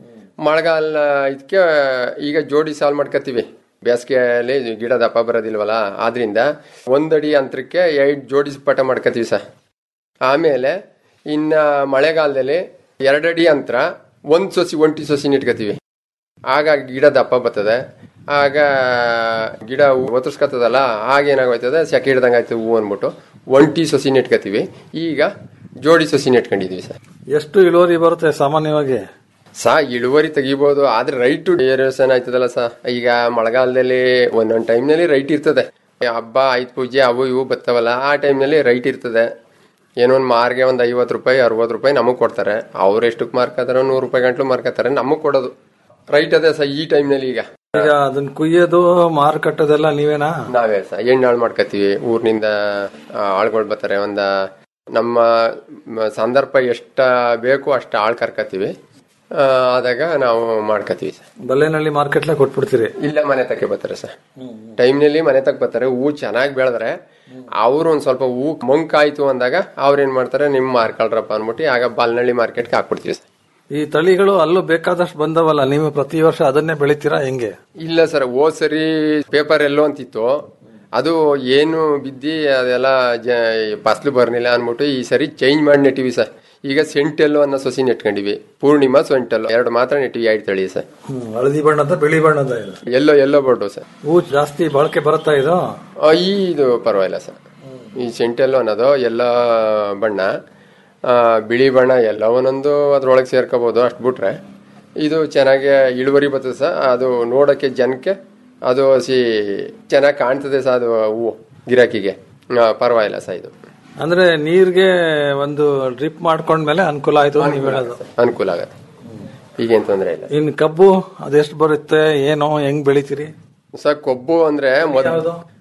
ಮಳೆಗಾಲ ಇದಕ್ಕೆ ಈಗ ಜೋಡಿ ಸಾಲ್ ಮಾಡ್ಕೋತೀವಿ ಬೇಸಿಗೆಯಲ್ಲಿ ಗಿಡ ದಪ್ಪ ಬರೋದಿಲ್ವಲ್ಲ ಆದ್ರಿಂದ ಒಂದಡಿ ಅಂತರಕ್ಕೆ ಎರಡು ಜೋಡಿ ಪಟ ಮಾಡ್ಕೋತೀವಿ ಸರ್ ಆಮೇಲೆ ಇನ್ನ ಮಳೆಗಾಲದಲ್ಲಿ ಎರಡಡಿ ಅಂತರ ಒಂದು ಸೊಸಿ ಒಂಟಿ ಸೊಸಿ ಇಟ್ಕೋತೀವಿ ಆಗ ಗಿಡ ದಪ್ಪ ಬರ್ತದೆ ಆಗ ಗಿಡ ಒತ್ತರ್ಸ್ಕೊತದಲ್ಲ ಆಗ ಏನಾಗೋಯ್ತದೆ ಸೆಕೆ ಹಿಡ್ದಂಗೆ ಆಯ್ತು ಹೂವು ಅಂದ್ಬಿಟ್ಟು ಒಂಟಿ ಸೊಸಿ ನೆಟ್ಕೋತೀವಿ ಈಗ ಜೋಡಿ ಸೊಸಿ ನೆಟ್ಕೊಂಡಿದೀವಿ ಸರ್ ಎಷ್ಟು ಇಳುವರಿ ಬರುತ್ತೆ ಸಾಮಾನ್ಯವಾಗಿ ಸಾ ಇಳುವರಿ ತೆಗಿಬಹುದು ಆದ್ರೆ ರೈಟ್ ಏರಿಯೇಷನ್ ಆಯ್ತದಲ್ಲ ಸಾ ಈಗ ಮಳೆಗಾಲದಲ್ಲಿ ಒಂದೊಂದ್ ಟೈಮ್ನಲ್ಲಿ ರೈಟ್ ಇರ್ತದೆ ಹಬ್ಬ ಆಯ್ತು ಪೂಜೆ ಅವು ಇವು ಬರ್ತಾವಲ್ಲ ಆ ಟೈಮ್ನಲ್ಲಿ ರೈಟ್ ಇರ್ತದೆ ಏನೋ ಒಂದು ಮಾರ್ಗೆ ಒಂದು ಐವತ್ತು ರೂಪಾಯಿ ಅರವತ್ತು ರೂಪಾಯಿ ನಮಗೆ ಕೊಡ್ತಾರೆ ಅವ್ರು ಎಷ್ಟಕ್ಕೆ ಮಾರ್ಕತಾರೆ ನೂರು ರೂಪಾಯಿ ಗಂಟ್ಲು ಮಾರ್ಕತಾರೆ ನಮಗೆ ಕೊಡೋದು ರೈಟ್ ಅದೇ ಸರ್ ಈ ಟೈಮ್ನಲ್ಲಿ ಈಗ ಈಗ ಅದನ್ನ ಕುಯ್ಯೋದು ಮಾರುಕಟ್ಟೋದೆಲ್ಲ ನೀವೇನಾ ನಾವೇ ಸರ್ ಎಣ್ಣಾಳು ಮಾಡ್ಕೋತೀವಿ ಊರಿನಿಂದ ಆಳ್ಗಳು ಬರ್ತಾರೆ ಒಂದ ನಮ್ಮ ಮ- ಸಂದರ್ಭ ಎಷ್ಟ ಬೇಕು ಅಷ್ಟ ಆಳ್ ಕರ್ಕತೀವಿ ಆ, ಆದಾಗ ನಾವು ಮಾಡ್ಕೋತೀವಿ ಸರ್ ಬಲ್ಲೆನಹಳ್ಳಿ ಮಾರ್ಕೆಟ್ಲೆ ಕೊಟ್ಬಿಡ್ತೀರಿ ಇಲ್ಲ ಮನೆ ತಕ್ಕೆ ಬರ್ತಾರೆ ಸರ್ ಟೈಮ್ನಲ್ಲಿ ಮನೆ ತಕ್ಕ ಬರ್ತಾರೆ ಹೂ ಚೆನ್ನಾಗಿ ಬೆಳೆದ್ರೆ ಅವ್ರು ಒಂದ್ ಸ್ವಲ್ಪ ಹೂ ಮಂಕಾಯ್ತು ಅಂದಾಗ ಅವ್ರು ಏನ್ ಮಾಡ್ತಾರೆ ನಿಮ್ ಮಾರ್ಕೊಳ್ರಪ್ಪ ಅನ್ಬಿಟ್ಟು ಆಗ ಬಾಲ್ನಳ್ಳಿ ಮಾರ್ಕೆಟ್ಗೆ ಹಾಕ್ಬಿಡ್ತೀವಿ ಸರ್ ಈ ತಳಿಗಳು ಅಲ್ಲೂ ಬೇಕಾದಷ್ಟು ಬಂದವಲ್ಲ ನೀವು ಪ್ರತಿ ವರ್ಷ ಅದನ್ನೇ ಬೆಳಿತೀರಾ ಹೆಂಗೆ ಇಲ್ಲ ಸರ್ ಹೋದ್ ಸರಿ ಪೇಪರ್ ಎಲ್ಲೋ ಅಂತಿತ್ತು ಅದು ಏನು ಬಿದ್ದಿ ಅದೆಲ್ಲ ಜ ಫಸ್ಲು ಬರ್ನಿಲ್ಲ ಅನ್ಬಿಟ್ಟು ಈ ಸರಿ ಚೇಂಜ್ ಮಾಡಿ ನೆಟ್ಟಿವಿ ಸರ್ ಈಗ ಸೆಂಟೆಲ್ಲು ಅನ್ನೋ ಸೊಸಿ ನೆಟ್ಕೊಂಡಿವಿ ಪೂರ್ಣಿಮಾ ಸೊಂಟೆಲ್ಲು ಎರಡು ಮಾತ್ರ ನೆಟ್ಟಿವಿ ಎರಡು ತಳಿ ಸರ್ ಹ್ಮ್ ಹಳದಿ ಬಣ್ಣದ ಬಿಳಿ ಬಣ್ಣದ ಇದು ಎಲ್ಲೋ ಎಲ್ಲೋ ಬೋರ್ಡು ಸರ್ ಹೂ ಜಾಸ್ತಿ ಬಳಕೆ ಬರುತ್ತಾ ಇದು ಆ, ಈ ಇದು ಪರವಾಗಿಲ್ಲ ಸರ್ ಈ ಸೆಂಟೆಲ್ಲು ಅನ್ನೋದು ಎಲ್ಲ ಬಣ್ಣ ಆ, ಬಿಳಿ ಬಣ್ಣ ಎಲ್ಲ ಒಂದೊಂದು ಅದ್ರೊಳಗೆ ಸೇರ್ಕೋಬಹುದು ಅಷ್ಟು ಬಿಟ್ರೆ ಇದು ಚೆನ್ನಾಗಿ ಇಳುವರಿ ಬರ್ತದೆ ಸರ್ ಅದು ನೋಡೋಕ್ಕೆ ಜನಕ್ಕೆ ಅದು ಸಿ ಚೆನ್ನಾಗಿ ಕಾಣ್ತದೆ ಸರ್ ಅದು ಹೂವು ಗಿರಾಕಿಗೆ ಆ, ಪರವಾಗಿಲ್ಲ ಸರ್ ಇದು ಅಂದ್ರೆ ನೀರ್ಗೆ ಒಂದು ಡ್ರಿಪ್ ಮಾಡ್ಕೊಂಡ್ಮೇಲೆ ಅನುಕೂಲ ಆಯ್ತು ಅಂತ ನೀವ್ ಹೇಳೋದು ಅನುಕೂಲ ಆಗತ್ತೆ ಈಗೇನ್ ತೊಂದರೆ ಇಲ್ಲ ಇನ್ ಕಬ್ಬು ಅದೆಷ್ಟು ಬರುತ್ತೆ ಏನೋ ಹೆಂಗ್ ಬೆಳಿತೀರಿ ಸರ್ ಕೊಬ್ಬು ಅಂದ್ರೆ ಮೊದ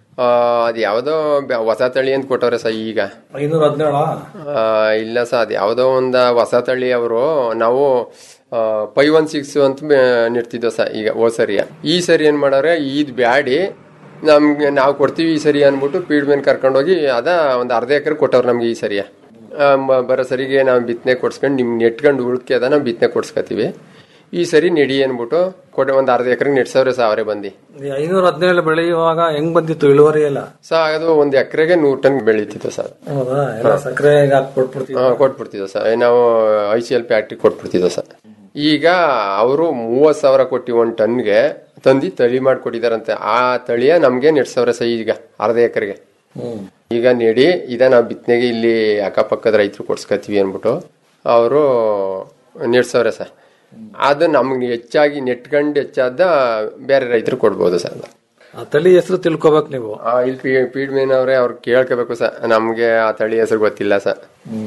ಅದು ಯಾವ್ದೋ ಬ್ಯಾ- ಹೊಸ ತಳಿ ಅಂತ ಕೊಟ್ಟವ್ರೆ ಸರ್ ಈಗ ಐನೂರ ಹದಿನೇಳ ಆ, ಇಲ್ಲ ಸರ್ ಅದು ಯಾವುದೋ ಒಂದು ಹೊಸ ತಳಿ ಅವರು ನಾವು ಫೈವ್ ಒನ್ ಸಿಕ್ಸ್ ಅಂತ ಬೆ- ನೆಡ್ತಿದ್ದೋ ಸರ್ ಈಗ ಓ ಸರಿಯ ಈ ಸರಿ ಏನ್ ಮಾಡವ್ರೆ ಈದ್ ಬ್ಯಾಡಿ ನಮ್ಗೆ ನಾವು ಕೊಡ್ತೀವಿ ಈ ಸರಿ ಅನ್ಬಿಟ್ಟು ಪೀಡ್ ಮೇಲೆ ಕರ್ಕೊಂಡೋಗಿ ಅದ ಒಂದು ಅರ್ಧ ಎಕರೆ ಕೊಟ್ಟವ್ರು ನಮ್ಗೆ ಈ ಸರಿಯ ಆ, ಮ- ಬರೋ ಸರಿಗೆ ನಾವು ಬಿತ್ತನೆ ಕೊಡ್ಸ್ಕೊಂಡು ನಿಮ್ ನೆಟ್ಕೊಂಡು ಉಳ್ಕೆ ಅದ ನಾವು ಬಿತ್ತನೆ ಕೊಡ್ಸ್ಕೊತೀವಿ ಈ ಸರಿ ನೆಡಿ ಅನ್ಬಿಟ್ಟು ಕೊಟ್ಟೆ ಒಂದು ಅರ್ಧ ಎಕರೆ ನೆಡ್ಸವ್ರೆ ಸರ್ ಅವರೇ ಬಂದು ಐನೂರ ಹದಿನೇಳು ಬೆಳೆಯುವಾಗ ಹೆಂಗ್ ಬಂದಿತ್ತು ಇಳುವರಿ ಎಲ್ಲ ಸರ್ ಅದು ಒಂದು ಎಕರೆಗೆ ನೂರು ಟನ್ ಬೆಳೀತಿತ್ತು ಸರ್ ಹೌದಾ ಎಲ್ಲ ಸಕ್ಕರೆ ಹಾಕ್ಬಿಟ್ಬಿಡ್ತೀವಿ ಹಾ, ಕೊಟ್ಬಿಡ್ತಿದ್ವು ಸರ್ ನಾವು ಐ ಸಿ ಎಲ್ ಫ್ಯಾಕ್ಟ್ರಿ ಕೊಟ್ಬಿಡ್ತಿದ್ವು ಸರ್ ಈಗ ಅವರು ಮೂವತ್ ಸಾವಿರ ಕೊಟ್ಟು ಒಂದ್ ಟನ್ಗೆ ತಂದು ತಳಿ ಮಾಡ್ಕೊಟ್ಟಿದಾರಂತೆ ಆ ತಳಿಯ ನಮ್ಗೆ ನೆಟ್ ಸಾವಿರ ಸಹ ಈಗ ಅರ್ಧ ಎಕರೆಗೆ ಈಗ ನೆಡಿ ಇದ ನಾವು ಬಿತ್ತನೆಗೆ ಇಲ್ಲಿ ಅಕ್ಕಪಕ್ಕದ ರೈತರು ಕೊಡ್ಸ್ಕೊತೀವಿ ಅನ್ಬಿಟ್ಟು ಅವರು ನೆಡ್ಸವ್ರೆ ಸರ್ ಅದು ನಮ್ಗೆ ಹೆಚ್ಚಾಗಿ ನೆಟ್ಕೊಂಡು ಹೆಚ್ಚಾದ ಬೇರೆ ರೈತರು ಕೊಡ್ಬೋದು ಸರ್ ಅದು. ಆ ತಳಿ ಹೆಸರು ತಿಳ್ಕೊಬೇಕು ನೀವು ಆ, ಇಲ್ಲಿ ಪಿ ಪೀಡ್ ಮೇನ್ ಅವ್ರೆ ಅವ್ರು ಕೇಳ್ಕೋಬೇಕು ಸರ್ ನಮ್ಗೆ ಆ ತಳಿ ಹೆಸರು ಗೊತ್ತಿಲ್ಲ ಸರ್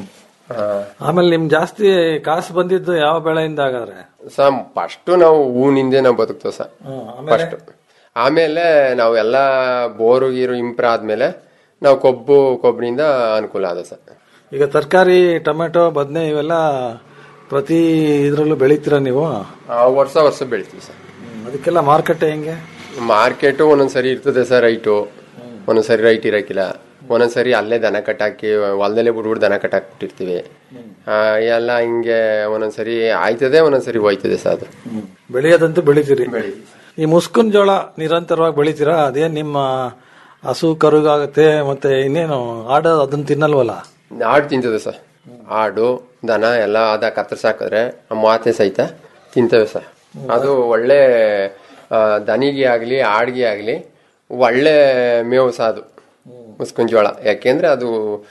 ಆಮೇಲೆ ನಿಮ್ ಜಾಸ್ತಿ ಕಾಸು ಬಂದಿದ್ದು ಯಾವ ಬೆಳೆಯಿಂದ ಹಾಗಾದ್ರೆ ಸರ್ ಫಸ್ಟ್ ನಾವು ಹೂವಿನಿಂದೆ ನಾವು ಬದುಕ್ತೇವೆ ಸರ್ ಆಮೇಲೆ? ಫಸ್ಟ್ ಆಮೇಲೆ ನಾವು ಎಲ್ಲ ಬೋರು ಗೀರು ಇಂಪ್ರ ಆದ್ಮೇಲೆ ನಾವು ಕೊಬ್ಬು ಕೊಬ್ಬಿನಿಂದ ಅನುಕೂಲ ಆದ ಸರ್ ಈಗ ತರಕಾರಿ ಟೊಮೆಟೊ ಬದನೆ ಇವೆಲ್ಲ ಪ್ರತಿ ಇದ್ರಲ್ಲೂ ಬೆಳಿತೀರಾ ನೀವು ಆ, ವರ್ಷ ವರ್ಷ ಬೆಳಿತೀವಿ ಸರ್ ಅದಕ್ಕೆಲ್ಲ ಮಾರ್ಕೆಟ್ ಹೆಂಗೆ ಮಾರ್ಕೆಟು ಒಂದೊಂದ್ಸರಿ ಇರ್ತದೆ ಸರ್ ರೈಟು ಒಂದೊಂದ್ಸರಿ ರೈಟ್ ಇರಕ್ಕಿಲ್ಲ ಒಂದೊಂದ್ಸರಿ ಅಲ್ಲೇ ದನ ಕಟ್ಟಾಕಿ ಹೊಲದಲ್ಲೇ ಬಿಟ್ಬಿಟ್ಟು ದನ ಕಟ್ಟಾಕ್ಬಿಟ್ಟಿರ್ತೀವಿ ಆ, ಎಲ್ಲ ಹಿಂಗೆ ಒಂದೊಂದ್ಸರಿ ಆಯ್ತದೆ ಒಂದೊಂದ್ಸರಿ ಹೋಯ್ತದೆ ಸರ್ ಅದು ಬೆಳೆಯೋದಂತೂ ಬೆಳಿತೀರಿ ಈ ಮುಸ್ಕುನ್ ಜೋಳ ನಿರಂತರವಾಗಿ ಬೆಳಿತೀರಾ ಅದೇನ್ ನಿಮ್ಮ ಹಸು ಕರುಗಾಗತ್ತೆ ಮತ್ತೆ ಇನ್ನೇನು ಆಡ ಅದನ್ನ ತಿನ್ನಲ್ವಲ್ಲ ಆಡು ತಿಂತದೆ ಸರ್ ಆಡು ದನ ಎಲ್ಲ ಅದ ಕತ್ತರಿಸಿ ಹಾಕಿದ್ರೆ ಮಾತೆ ಸಹಿತ ತಿಂತವೆ ಸರ್ ಅದು ಒಳ್ಳೆ ಆ, ದನಿಗೆ ಆಗಲಿ ಆಡ್ಗೆ ಆಗಲಿ ಒಳ್ಳೆ ಮೇವು ಸಹ ಅದು ಮುಸ್ಕಿನ ಜೋಳ ಯಾಕೆಂದ್ರೆ ಅದು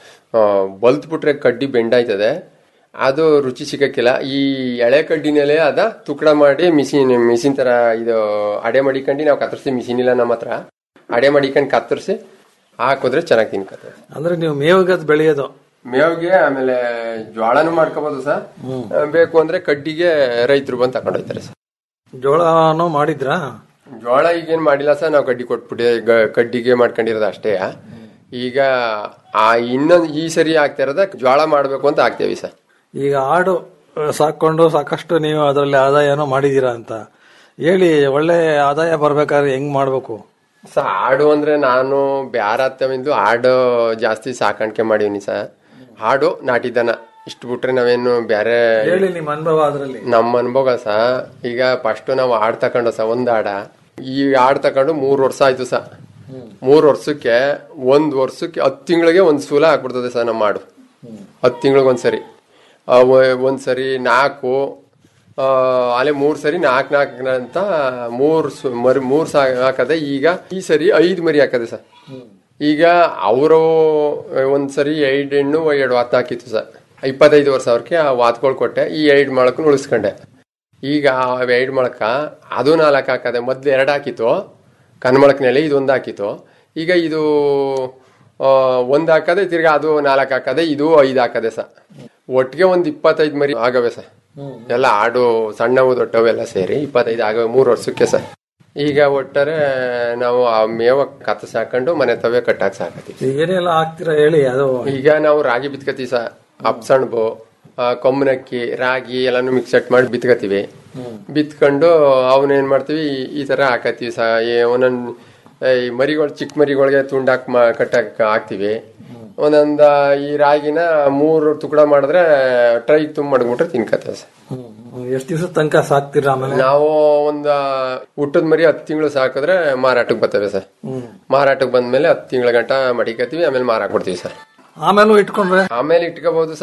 ಬಲ್ತ್ ಬಿಟ್ರೆ ಕಡ್ಡಿ ಬೆಂಡಾಯ್ತದೆ ಅದು ರುಚಿ ಸಿಗಕ್ಕಿಲ್ಲ ಈ ಎಳೆ ಕಡ್ಡಿನಲ್ಲೇ ಅದ ತುಕಡ ಮಾಡಿ ಮಿಷಿನ್ ಮಿಷಿನ್ ತರ ಇದು ಅಡೆ ಮಡಿಕೊಂಡು ನಾವು ಕತ್ತರಿಸಿ ಮಿಷಿನ್ ಇಲ್ಲ ನಮ್ಮ ಹತ್ರ ಅಡೆ ಮಡಿಕೊಂಡು ಕತ್ತರಿಸಿ ಹಾಕಿದ್ರೆ ಚೆನ್ನಾಗಿ ತಿನ್ಕತ್ತವೆ ಅಂದ್ರೆ ನೀವು ಮೇವಿಗದ್ ಬೆಳೆಯೋದು ಮೇವ್ಗೆ ಆಮೇಲೆ ಜೋಳನು ಮಾಡ್ಕೋಬಹುದು ಸರ್ ಬೇಕು ಅಂದ್ರೆ ಕಡ್ಡಿಗೆ ರೈತರು ಬಂದು ತಗೊಂಡೋಗ್ತಾರೆ ಸರ್ ಜೋಳನೂ ಮಾಡಿದ್ರಾ ಜೋಳ ಈಗೇನ್ ಮಾಡಿಲ್ಲ ಸರ್ ನಾವು ಕಡ್ಡಿ ಕೊಟ್ಬಿಟ್ಟು ಗ- ಕಡ್ಡಿಗೆ ಮಾಡ್ಕೊಂಡಿರೋದು ಅಷ್ಟೇ ಈಗ ಆ ಇನ್ನೊಂದು ಈ ಸರಿ ಆಗ್ತಾ ಇರೋದ ಜೋಳ ಮಾಡ್ಬೇಕು ಅಂತ ಆಗ್ತೇವಿ ಸರ್ ಈಗ ಆಡು ಆ, ಸಾಕೊಂಡು ಸಾಕಷ್ಟು ನೀವು ಅದರಲ್ಲಿ ಆದಾಯನೂ ಮಾಡಿದೀರಾ ಅಂತ ಹೇಳಿ ಒಳ್ಳೆ ಆದಾಯ ಬರ್ಬೇಕಾದ್ರೆ ಹೆಂಗ್ ಮಾಡ್ಬೇಕು ಸರ್ ಆಡು ಅಂದ್ರೆ ನಾನು ಬ್ಯಾರತ್ತವಿಂದು ಆಡು ಜಾಸ್ತಿ ಸಾಕಾಣಿಕೆ ಮಾಡೀನಿ ಸರ್ ಆಡು ನಾಟಿ ದನ ಇಷ್ಟು ಬಿಟ್ರೆ ನಾವೇನು ಬೇರೆ ಹೇಳಿ ನಿಮ್ಮ ಅನುಭವ ಅದರಲ್ಲಿ ನಮ್ಮ ಅನುಭವ ಸ ಈಗ ಫಸ್ಟ್ ನಾವು ಆಡ್ ತಕೊಂಡು ಸ ಒಂದ್ ಆಡ ಈ ಆಡ್ ತಕೊಂಡು ಮೂರ್ ವರ್ಷ ಆಯ್ತು ಸ ಮೂರ್ ವರ್ಷಕ್ಕೆ ಒಂದ್ ವರ್ಷಕ್ಕೆ ಹತ್ತು ತಿಂಗಳಿಗೆ ಒಂದ್ ಸೂಲ ಹಾಕ್ಬಿಡ್ತದೆ ಸರ್ ನಮ್ಮ ಆಡು ಹತ್ತು ತಿಂಗಳಿಗೆ ಒಂದ್ಸರಿ ಆ, ಒ- ಒಂದ್ಸರಿ ನಾಲ್ಕು ಆ, ಅಲ್ಲೇ ಮೂರ್ ಸರಿ ನಾಲ್ಕು ನಾಲ್ಕು ಅಂತ ಮೂರ್ ಸು- ಮರಿ ಮೂರ್ ಸಾ ಹಾಕದೆ ಈಗ ಈ ಸರಿ ಐದು ಮರಿ ಹಾಕದೆ ಸರ್ ಈಗ ಅವರು ಒಂದ್ಸರಿ ಐದು ಹೆಣ್ಣು ಎರಡು ವಾತ ಹಾಕಿತ್ತು ಸರ್ ಇಪ್ಪತ್ತೈದು ವರ್ಷ ಅವ್ರಿಗೆ ಆ ವಾತ್ಗಳು ಕೊಟ್ಟೆ ಈ ಎರಡು ಮೊಳಕನ್ನು ಉಳಿಸ್ಕೊಂಡೆ ಈಗ ಎರಡು ಮೊಳಕ ಅದು ನಾಲ್ಕು ಹಾಕದೆ ಮೊದ್ಲು ಎರಡು ಹಾಕಿತ್ತು ಕನ್ಮಳಕ್ನಲ್ಲಿ ಇದು ಒಂದು ಹಾಕಿತ್ತು ಈಗ ಇದು ಆ, ಒಂದ್ ಹಾಕದೆ ತಿರ್ಗಾ ಅದು ನಾಲ್ಕು ಹಾಕದೆ ಇದು ಐದು ಹಾಕದೆ ಸ ಒಟ್ಟಿಗೆ ಒಂದ್ ಇಪ್ಪತ್ತೈದು ಮರಿ ಆಗವೆ ಸರ್ ಎಲ್ಲ ಆಡು ಸಣ್ಣವು ದೊಡ್ಡವೆಲ್ಲ ಸೇರಿ ಇಪ್ಪತ್ತೈದು ಆಗವೆ ಮೂರು ವರ್ಷಕ್ಕೆ ಸರ್ ಈಗ ಒಟ್ಟಾರೆ ನಾವು ಆ ಮೇವ ಕತ್ತರಿಸಿ ಹಾಕೊಂಡು ಮನೆ ತವೆ ಕಟ್ಟಾಕ್ ಸಾಕತಿ ಈಗ ಏನೆಲ್ಲ ಹಾಕ್ತೀರಾ ಹೇಳಿ ಅದು ಈಗ ನಾವು ರಾಗಿ ಬಿತ್ಕತೀವಿ ಸ ಅಪ್ಸಣ್ಬು ಆ, ಕೊಮ್ಮನಕ್ಕಿ ರಾಗಿ ಎಲ್ಲಾನು ಮಿಕ್ಸೆಟ್ ಮಾಡಿ ಬಿತ್ಕತೀವಿ ಬಿತ್ಕೊಂಡು ಅವನ್ನ ಏನ್ ಮಾಡ್ತೀವಿ ಈ- ಈ ತರ ಹಾಕತ್ತೀವಿ ಸ ಈ ಒಂದೊಂದ್ ಈ ಮರಿಗಳು ಚಿಕ್ಕ ಮರಿಗಳಿಗೆ ತುಂಡಾಕ್ ಕಟ್ಟಾಕ್ ಹಾಕ್ತಿವಿ ಒಂದೊಂದ ಈ ರಾಗಿನ ಮೂರು ತುಕಡ ಮಾಡಿದ್ರೆ ಟ್ರೈ ತುಂಬ ಮಡಗ್ಬಿಟ್ರೆ ತಿನ್ಕತ್ತೇವೆ ಸರ್ ಎಷ್ಟು ದಿವಸ ತನಕ ಸಾಕ್ತೀರಾ ಆಮೇಲೆ ನಾವು ಒಂದ ಹುಟ್ಟದ ಮರಿ ಹತ್ತು ತಿಂಗಳು ಸಾಕಿದ್ರೆ ಮಾರಾಟಕ್ಕೆ ಬರ್ತವೆ ಸರ್ ಹ್ಮ್. ಮಾರಾಟಕ್ಕೆ ಬಂದ್ಮೇಲೆ ಹತ್ತು ತಿಂಗಳ ಗಂಟ ಮಡಿಕತ್ತೀವಿ ಆಮೇಲೆ ಮಾರಾಕ್ ಬಿಡ್ತೀವಿ ಸರ್ ಆಮೇಲೂ ಇಟ್ಕೊಂಡ್ರೆ ಆಮೇಲೆ ಇಟ್ಕೋಬಹುದು ಸಹ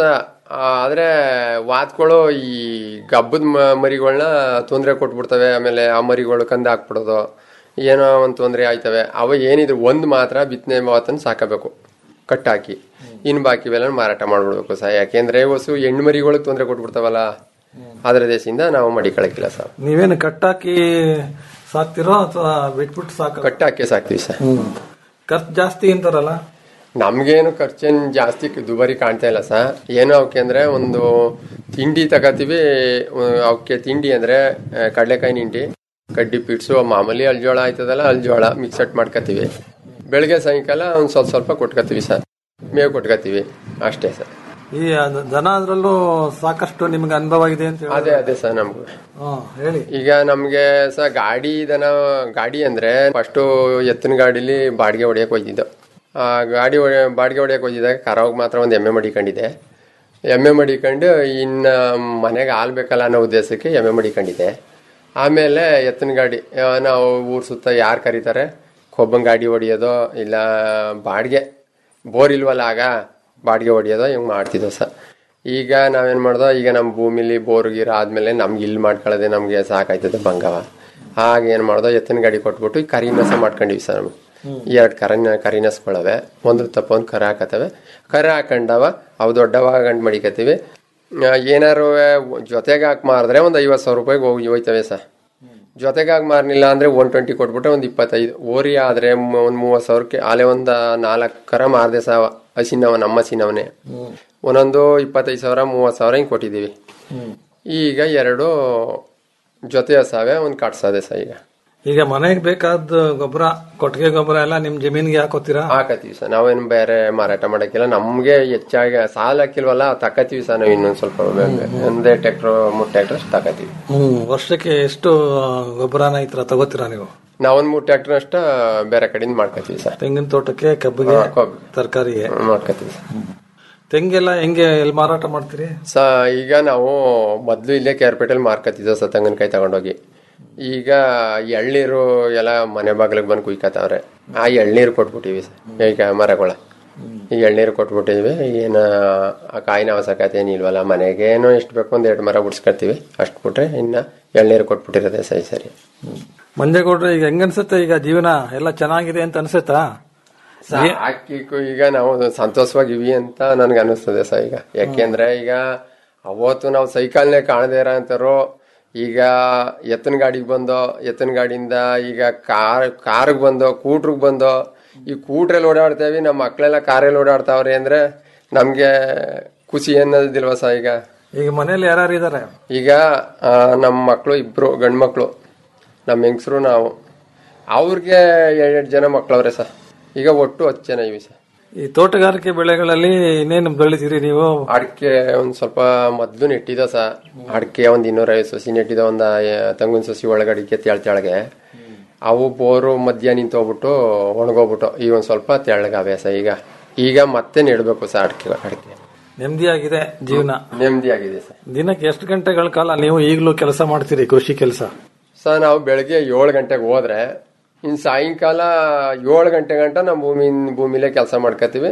ಆದರೆ ವಾತ್ಗಳು ಈ ಗಬ್ಬದ ಮರಿಗಳನ್ನ ತೊಂದರೆ ಕೊಟ್ಬಿಡ್ತವೆ ಆಮೇಲೆ ಆ ಮರಿಗಳು ಕಂದ ಹಾಕ್ಬಿಡೋದು ಏನೋ ಒಂದು ತೊಂದರೆ ಆಯ್ತವೆ ಅವ ಏನಿದ್ರು ಒಂದು ಮಾತ್ರ ಬಿತ್ತನೆ ಮಾತನ್ನು ಸಾಕಬೇಕು ಕಟ್ಟಾಕಿ ಇನ್ನು ಬಾಕಿವೆಲ್ಲ ಮಾರಾಟ ಮಾಡ್ಬಿಡ್ಬೇಕು ಸರ್ ಯಾಕೆಂದ್ರೆ ಹೊಸು ಹೆಣ್ಣು ಮರಿಗಳಿಗೆ ತೊಂದರೆ ಕೊಟ್ಬಿಡ್ತಾವಲ್ಲ ಅದರ ದೇಶದಿಂದ ನಾವು ಮಡಿಕೊಳಕಿಲ್ಲ ಸರ್ ನೀವೇನು ಕಟ್ಟಾಕಿ ಸಾಕ್ತಿರೋ ಅಥವಾ ಬಿಟ್ಬಿಟ್ಟು ಸಾಕ ಕಟ್ಟಾಕಿ ಸಾಕ್ತೀವಿ ಸರ್ ಖರ್ಚು ಜಾಸ್ತಿ ಅಂತಾರಲ್ಲ ನಮ್ಗೇನು ಖರ್ಚೇನು ಜಾಸ್ತಿ ದುಬಾರಿ ಕಾಣ್ತಾ ಇಲ್ಲ ಸರ್ ಏನು ಅವಕ್ಕೆ ಅಂದ್ರೆ ಒಂದು ತಿಂಡಿ ತಗೋತೀವಿ ಅಹ್, ಅವಕ್ಕೆ ತಿಂಡಿ ಅಂದ್ರೆ ಅಹ್, ಕಡ್ಲೆಕಾಯಿ ನಿಂಡಿ ಕಡ್ಡಿ ಪಿಟ್ಸು ಮಾಮೂಲಿ ಅಲ್ಜೋಳ ಆಯ್ತದಲ್ಲ ಅಲ್ಜೋಳ ಮಿಕ್ಸಟ್ ಮಾಡ್ಕೋತೀವಿ ಬೆಳಗ್ಗೆ ಸಾಯಂಕಾಲ ಒಂದು ಸ್ವಲ್ಪ ಸ್ವಲ್ಪ ಕೊಟ್ಕೋತೀವಿ ಸರ್ ಮೇವು ಕೊಟ್ಕೋತೀವಿ ಅಷ್ಟೇ ಸರ್ ಈ ಅದ್- ದನ ಅದ್ರಲ್ಲೂ ಸಾಕಷ್ಟು ನಿಮ್ಗೆ ಅನುಭವ ಇದೆ ಅಂತ ಹೇಳಿ ಅದೇ ಅದೇ ಸರ್ ನಮ್ಗೆ ಹ್ಮ್, ಹೇಳಿ ಈಗ ನಮ್ಗೆ ಸರ್ ಗಾಡಿ ದನ ಗಾಡಿ ಅಂದ್ರೆ ಫಸ್ಟು ಎತ್ತಿನ ಗಾಡಿಲಿ ಬಾಡಿಗೆ ಹೊಡಿಯಕ್ ಹೋಗಿದ್ದು ಆ ಗಾಡಿ ಹೊಡೆ- ಬಾಡಿಗೆ ಹೊಡಿಯಕ್ ಹೋಗಿದ್ದಾಗ ಕರಾವಾಗ ಮಾತ್ರ ಒಂದು ಎಮ್ಮೆ ಮಡಿಕೊಂಡಿದ್ದೆ ಎಮ್ಮೆ ಮಡಿಕೊಂಡು ಇನ್ನು ಮನೆಗೆ ಹಾಲ್ ಬೇಕಲ್ಲ ಅನ್ನೋ ಉದ್ದೇಶಕ್ಕೆ ಎಮ್ಮೆ ಮಡಿಕೊಂಡಿದ್ದೆ ಆಮೇಲೆ ಎತ್ತಿನ ಗಾಡಿ ಆ, ನಾವು ಊರ್ ಸುತ್ತ ಯಾರು ಕರೀತಾರೆ ಕೊಬ್ಬನ್ ಗಾಡಿ ಹೊಡಿಯೋದೋ ಇಲ್ಲ ಬಾಡಿಗೆ ಬೋರ್ ಇಲ್ವಲ್ಲ ಆಗ ಬಾಡಿಗೆ ಹೊಡಿಯೋದೋ ಹಿಂಗೆ ಮಾಡ್ತಿದ್ದೋ ಸರ್ ಈಗ ನಾವೇನು ಮಾಡ್ದೋ ಈಗ ನಮ್ಮ ಭೂಮಿಲಿ ಬೋರ್ ಗೀರ್ ಆದ್ಮೇಲೆ ನಮ್ಗೆ ಇಲ್ಲಿ ಮಾಡ್ಕೊಳ್ಳೋದೆ ನಮಗೆ ಸಾಕಾಯ್ತದೆ ಬಂಗವ ಹಾಗ ಏನು ಮಾಡ್ದೋ ಎತ್ತಿನ ಗಾಡಿ ಕೊಟ್ಬಿಟ್ಟು ಈ ಕರಿನಸ ಮಾಡ್ಕೊಂಡಿವಿ ಸರ್ ನಮಗೆ ಎರಡು ಕರಿನ ಕರಿನಸ್ಗಳವೆ ಒಂದು ತಪ್ಪ ಒಂದು ಕರ ಹಾಕತ್ತವೆ ಕರ ಹಾಕೊಂಡವ ಅವು ದೊಡ್ಡವ ಗಂಡು ಮಡಿಕತ್ತೀವಿ ಆ, ಏನಾರು ಜೊತೆಗೆ ಹಾಕಿ ಮಾರಿದ್ರೆ ಒಂದು ಐವತ್ತು ಸಾವಿರ ರೂಪಾಯಿಗೆ ಹೋಗಿ ಹೋಯ್ತವೆ ಸರ್ ಜೊತೆಗಾಗಿ ಮಾರಲಿಲ್ಲ ಅಂದ್ರೆ ಒನ್ ಟ್ವೆಂಟಿ ಕೊಟ್ಬಿಟ್ರೆ ಒಂದು ಇಪ್ಪತ್ತೈದು ಓರಿ ಆದ್ರೆ ಒಂದು ಮೂವತ್ತು ಸಾವಿರಕ್ಕೆ ಅಲ್ಲೇ ಒಂದು ನಾಲ್ಕು ಕರ ಮಾರದೆ ಸಾವ ಹಸಿನವ ನಮ್ಮ ಹಸಿನವನೇ ಒಂದೊಂದು ಇಪ್ಪತ್ತೈದು ಸಾವಿರ ಮೂವತ್ತು ಸಾವಿರ ಹಿಂಗೆ ಕೊಟ್ಟಿದ್ದೀವಿ ಈಗ ಎರಡು ಜೊತೆ ಹಸಾವೆ ಒಂದು ಕಾಟ್ಸದೆ ಸರ್ ಈಗ ಈಗ ಮನೆಗೆ ಬೇಕಾದ ಗೊಬ್ಬರ ಕೊಟ್ಟಿಗೆ ಗೊಬ್ಬರ ಎಲ್ಲ ನಿಮ್ ಜಮೀನಿಗೆ ಹಾಕೋತೀರಾ ಹಾಕತ್ತೀವಿ ಸರ್ ನಾವೇನು ಬೇರೆ ಮಾರಾಟ ಮಾಡಕ್ಕಿಲ್ಲ ನಮ್ಗೆ ಹೆಚ್ಚಾಗಿ ಸಾಲ ಹಾಕಿಲ್ವಲ್ಲ ತಕತೀವಿ ಸರ್ ನಾವು ಇನ್ನೊಂದು ಸ್ವಲ್ಪ ಒಂದೇ ಟ್ರ್ಯಾಕ್ಟರ್ ಮೂರು ಟ್ರ್ಯಾಕ್ಟರ್ ತಕತೀವಿ ಹ್ಮ್ ವರ್ಷಕ್ಕೆ ಎಷ್ಟು ಗೊಬ್ಬರನ ಈ ತರ ತಗೋತೀರಾ ನೀವು ನಾವೊಂದು ಮೂರು ಟ್ರ್ಯಾಕ್ಟರ್ ಅಷ್ಟ ಬೇರೆ ಕಡೆಯಿಂದ ಮಾಡ್ಕೊತೀವಿ ಸರ್ ತೆಂಗಿನ ತೋಟಕ್ಕೆ ಕಬ್ಬಿಗೆ ಹಾ, ಕಬ್ಬು. ತರಕಾರಿಗೆ ಮಾಡ್ಕೊತೀವಿ ಸರ್ ತೆಂಗೆಲ್ಲ ಹೆಂಗೆ ಎಲ್ಲಿ ಮಾರಾಟ ಮಾಡ್ತೀರಿ ಸ ಈಗ ನಾವು ಮೊದಲು ಇಲ್ಲೇ ಕೇರ್ಪೇಟೆಲ್ ಮಾರ್ಕತ್ತಿದ್ದೋ ಸ ತೆಂಗಿನಕಾಯಿ ತಗೊಂಡೋಗಿ ಈಗ ಎಳ್ನೀರು ಎಲ್ಲ ಮನೆ ಬಾಗಿಲಿಗೆ ಬಂದು ಕುಯ್ಕತ್ತವ್ರೆ ಆ ಎಳ್ನೀರು ಕೊಟ್ಬಿಟ್ಟಿವಿ ಸರ್ ಈಗ ಮರಗಳ ಈ ಎಳ್ನೀರು ಕೊಟ್ಬಿಟ್ಟಿವಿ ಏನು ಆ ಕಾಯಿನ ಅವಶ್ಯಕತೆ ಏನಿಲ್ವಲ್ಲ ಮನೆಗೇನೋ ಎಷ್ಟು ಬೇಕು ಒಂದು ಎರಡು ಮರ ಬಿಡ್ಸ್ಕೊತೀವಿ ಅಷ್ಟು ಬಿಟ್ರೆ ಇನ್ನ ಎಳ್ನೀರು ಕೊಟ್ಬಿಟ್ಟಿರೋದೆ ಸರಿ ಸರಿ ಮಂಜೇಗೌಡ್ರೆ ಈಗ ಹೆಂಗನ್ಸುತ್ತೆ ಈಗ ಜೀವನ ಎಲ್ಲ ಚೆನ್ನಾಗಿದೆ ಅಂತ ಅನ್ಸುತ್ತಾ ಸಾಕಿಕು ಈಗ ನಾವು ಸಂತೋಷವಾಗಿವಿ ಅಂತ ನನ್ಗೆ ಅನಿಸ್ತದೆ ಸರ್ ಈಗ ಯಾಕೆಂದ್ರೆ ಈಗ ಅವತ್ತು ನಾವು ಸೈಕಲ್ನೇ ಕಾಣದೇ ಇರೋ ಅಂತಾರೋ ಈಗ ಎತ್ತಿನ ಗಾಡಿಗೆ ಬಂದೋ ಎತ್ತಿನ ಗಾಡಿಯಿಂದ ಈಗ ಕಾರ್ ಕಾರ್ಗೆ ಬಂದೋ ಕೂಟ್ರಿಗೆ ಬಂದೋ ಈ ಕೂಟ್ರಲ್ಲಿ ಓಡಾಡ್ತೇವೆ ನಮ್ಮ ಮಕ್ಕಳೆಲ್ಲ ಕಾರಲ್ಲಿ ಓಡಾಡ್ತಾವ್ರೆ ಅಂದ್ರೆ ನಮ್ಗೆ ಖುಷಿ ಅನ್ನೋದಿಲ್ವ ಸರ್ ಈಗ ಈಗ ಮನೇಲಿ ಯಾರ್ಯಾರು ಇದಾರೆ ಈಗ ಆ, ನಮ್ಮ ಮಕ್ಕಳು ಇಬ್ರು ಗಂಡು ಮಕ್ಕಳು ನಮ್ಮ ಹೆಂಗಸರು ನಾವು ಅವ್ರಿಗೆ ಎರಡೆರಡು ಜನ ಮಕ್ಕಳವ್ರೆ ಸರ್ ಈಗ ಒಟ್ಟು ಹತ್ತು ಜನ ಇವಿ ಸರ್ ಈ ತೋಟಗಾರಿಕೆ ಬೆಳೆಗಳಲ್ಲಿ ಇನ್ನೇನು ಬೆಳಿತೀರಿ ನೀವು ಅಡಿಕೆ ಒಂದ್ ಸ್ವಲ್ಪ ಮೊದ್ಲು ನೆಟ್ಟಿದ ಸ ಅಡಿಕೆ ಒಂದ್ ಇನ್ನೂರೈವತ್ತು ಸಸಿ ನೆಟ್ಟಿದ ಒಂದ್ ತಂಗಿನ ಸಸಿ ಒಳಗೆ ಅಡಿಕೆ ತೆಳ್ ತೆಳಗೆ ಅವು ಬೋರು ಮಧ್ಯ ನಿಂತೋಗ್ಬಿಟ್ಟು ಒಣಗೋಗ್ಬಿಟ್ಟು ಈಗ ಒಂದ್ ಸ್ವಲ್ಪ ತೆಳ್ಳಗಾವೆ ಸ ಈಗ ಈಗ ಮತ್ತೆ ನೆಡ್ಬೇಕು ಸರ್ ಅಡಿಕೆ ಅಡಿಕೆ ನೆಮ್ಮದಿಯಾಗಿದೆ ಜೀವನ ನೆಮ್ಮದಿಯಾಗಿದೆ ಸರ್ ದಿನಕ್ಕೆ ಎಷ್ಟು ಗಂಟೆಗಳ ಕಾಲ ನೀವು ಈಗಲೂ ಕೆಲಸ ಮಾಡ್ತೀರಿ ಕೃಷಿ ಕೆಲಸ ಸರ್ ನಾವು ಬೆಳಗ್ಗೆ ಏಳು ಗಂಟೆಗೆ ಹೋದ್ರೆ ಇನ್ ಸಾಯಂಕಾಲ ಏಳು ಗಂಟೆ ಗಂಟ ನಾವು ಭೂಮಿ ಭೂಮಿಲೇ ಕೆಲಸ ಮಾಡ್ಕೋತೀವಿ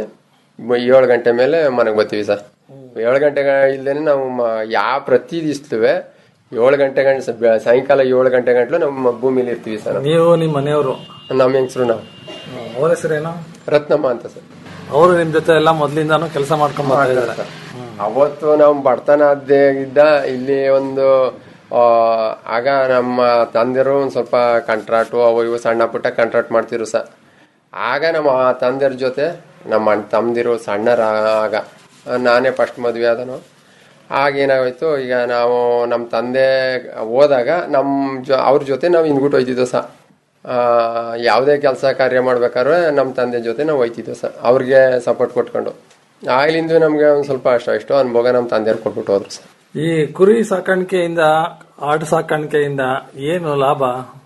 ಏಳು ಗಂಟೆ ಮೇಲೆ ಮನೆಗೆ ಬರ್ತೀವಿ ಸರ್ ಏಳು ಗಂಟೆ ಇಲ್ದೇನೆ ನಾವು ಮ- ಯಾವ ಪ್ರತಿ ದಿವ್ಸಲುವೆ ಏಳು ಗಂಟೆ ಗಂಟೆ ಸ- ಬೆ- ಸಾಯಂಕಾಲ ಏಳು ಗಂಟೆ ಗಂಟ್ಲು ನಮ್ಮ ಭೂಮಿಲಿ ಇರ್ತೀವಿ ಸರ್ ನೀವು ನಿಮ್ಮ ಮನೆಯವರು ನಮ್ಮ ಹೆಂಗಸರು ನಾವು ಅವ್ರ ಹೆಸರೇನು ರತ್ನಮ್ಮ ಅಂತ ಸರ್ ಅವರು ನಿಮ್ ಜೊತೆ ಎಲ್ಲ ಮೊದ್ಲಿಂದಾನು ಕೆಲಸ ಮಾಡ್ಕೊಂಡ್ ಬರ್ತಾ ಇದಾರೆ ಅವತ್ತು ನಾವು ಬಡತನ ಆದ್ದೇ ಇದ್ದ ಇಲ್ಲಿ ಒಂದು ಆ, ಆಗ ನಮ್ಮ ತಂದೆರು ಒಂದ್ ಸ್ವಲ್ಪ ಕಾಂಟ್ರಾಕ್ಟು ಅವು ಇವು ಸಣ್ಣ ಪುಟ್ಟ ಕಾಂಟ್ರಾಕ್ಟ್ ಮಾಡ್ತಿರು ಸ ಆಗ ನಮ್ಮ ತಂದೆರ ಜೊತೆ ನಮ್ಮ ಅಣ್ಣ ತಮ್ಮದಿರು ಸಣ್ಣರ ಆಗ ನಾನೇ ಫಸ್ಟ್ ಮದ್ವೆ ಆದನು ಆಗ ಏನಾಗೋಯ್ತು ಈಗ ನಾವು ನಮ್ಮ ತಂದೆ ಹೋದಾಗ ನಮ್ಮ ಜೊ ಅವ್ರ ಜೊತೆ ನಾವು ಹಿಂದ್ಬಿಟ್ಟು ಹೋಯ್ತಿದ್ದೋ ಸ ಆ, ಯಾವುದೇ ಕೆಲಸ ಕಾರ್ಯ ಮಾಡ್ಬೇಕಾದ್ರೆ ನಮ್ಮ ತಂದೆ ಜೊತೆ ನಾವು ಹೋಯ್ತಿದ್ದೋ ಸ ಅವ್ರಿಗೆ ಸಪೋರ್ಟ್ ಕೊಟ್ಕೊಂಡು ಆಗ್ಲಿಂದ ನಮ್ಗೆ ಒಂದ್ ಸ್ವಲ್ಪ ಅಷ್ಟು ಇಷ್ಟು ಅನುಭವ ನಮ್ಮ ತಂದೆಯವ್ರು ಕೊಟ್ಬಿಟ್ಟು ಹೋದ್ರು ಸರ್ ಈ ಕುರಿ ಸಾಕಾಣಿಕೆಯಿಂದ ಆಡು ಸಾಕಾಣಿಕೆಯಿಂದ ಏನು ಲಾಭ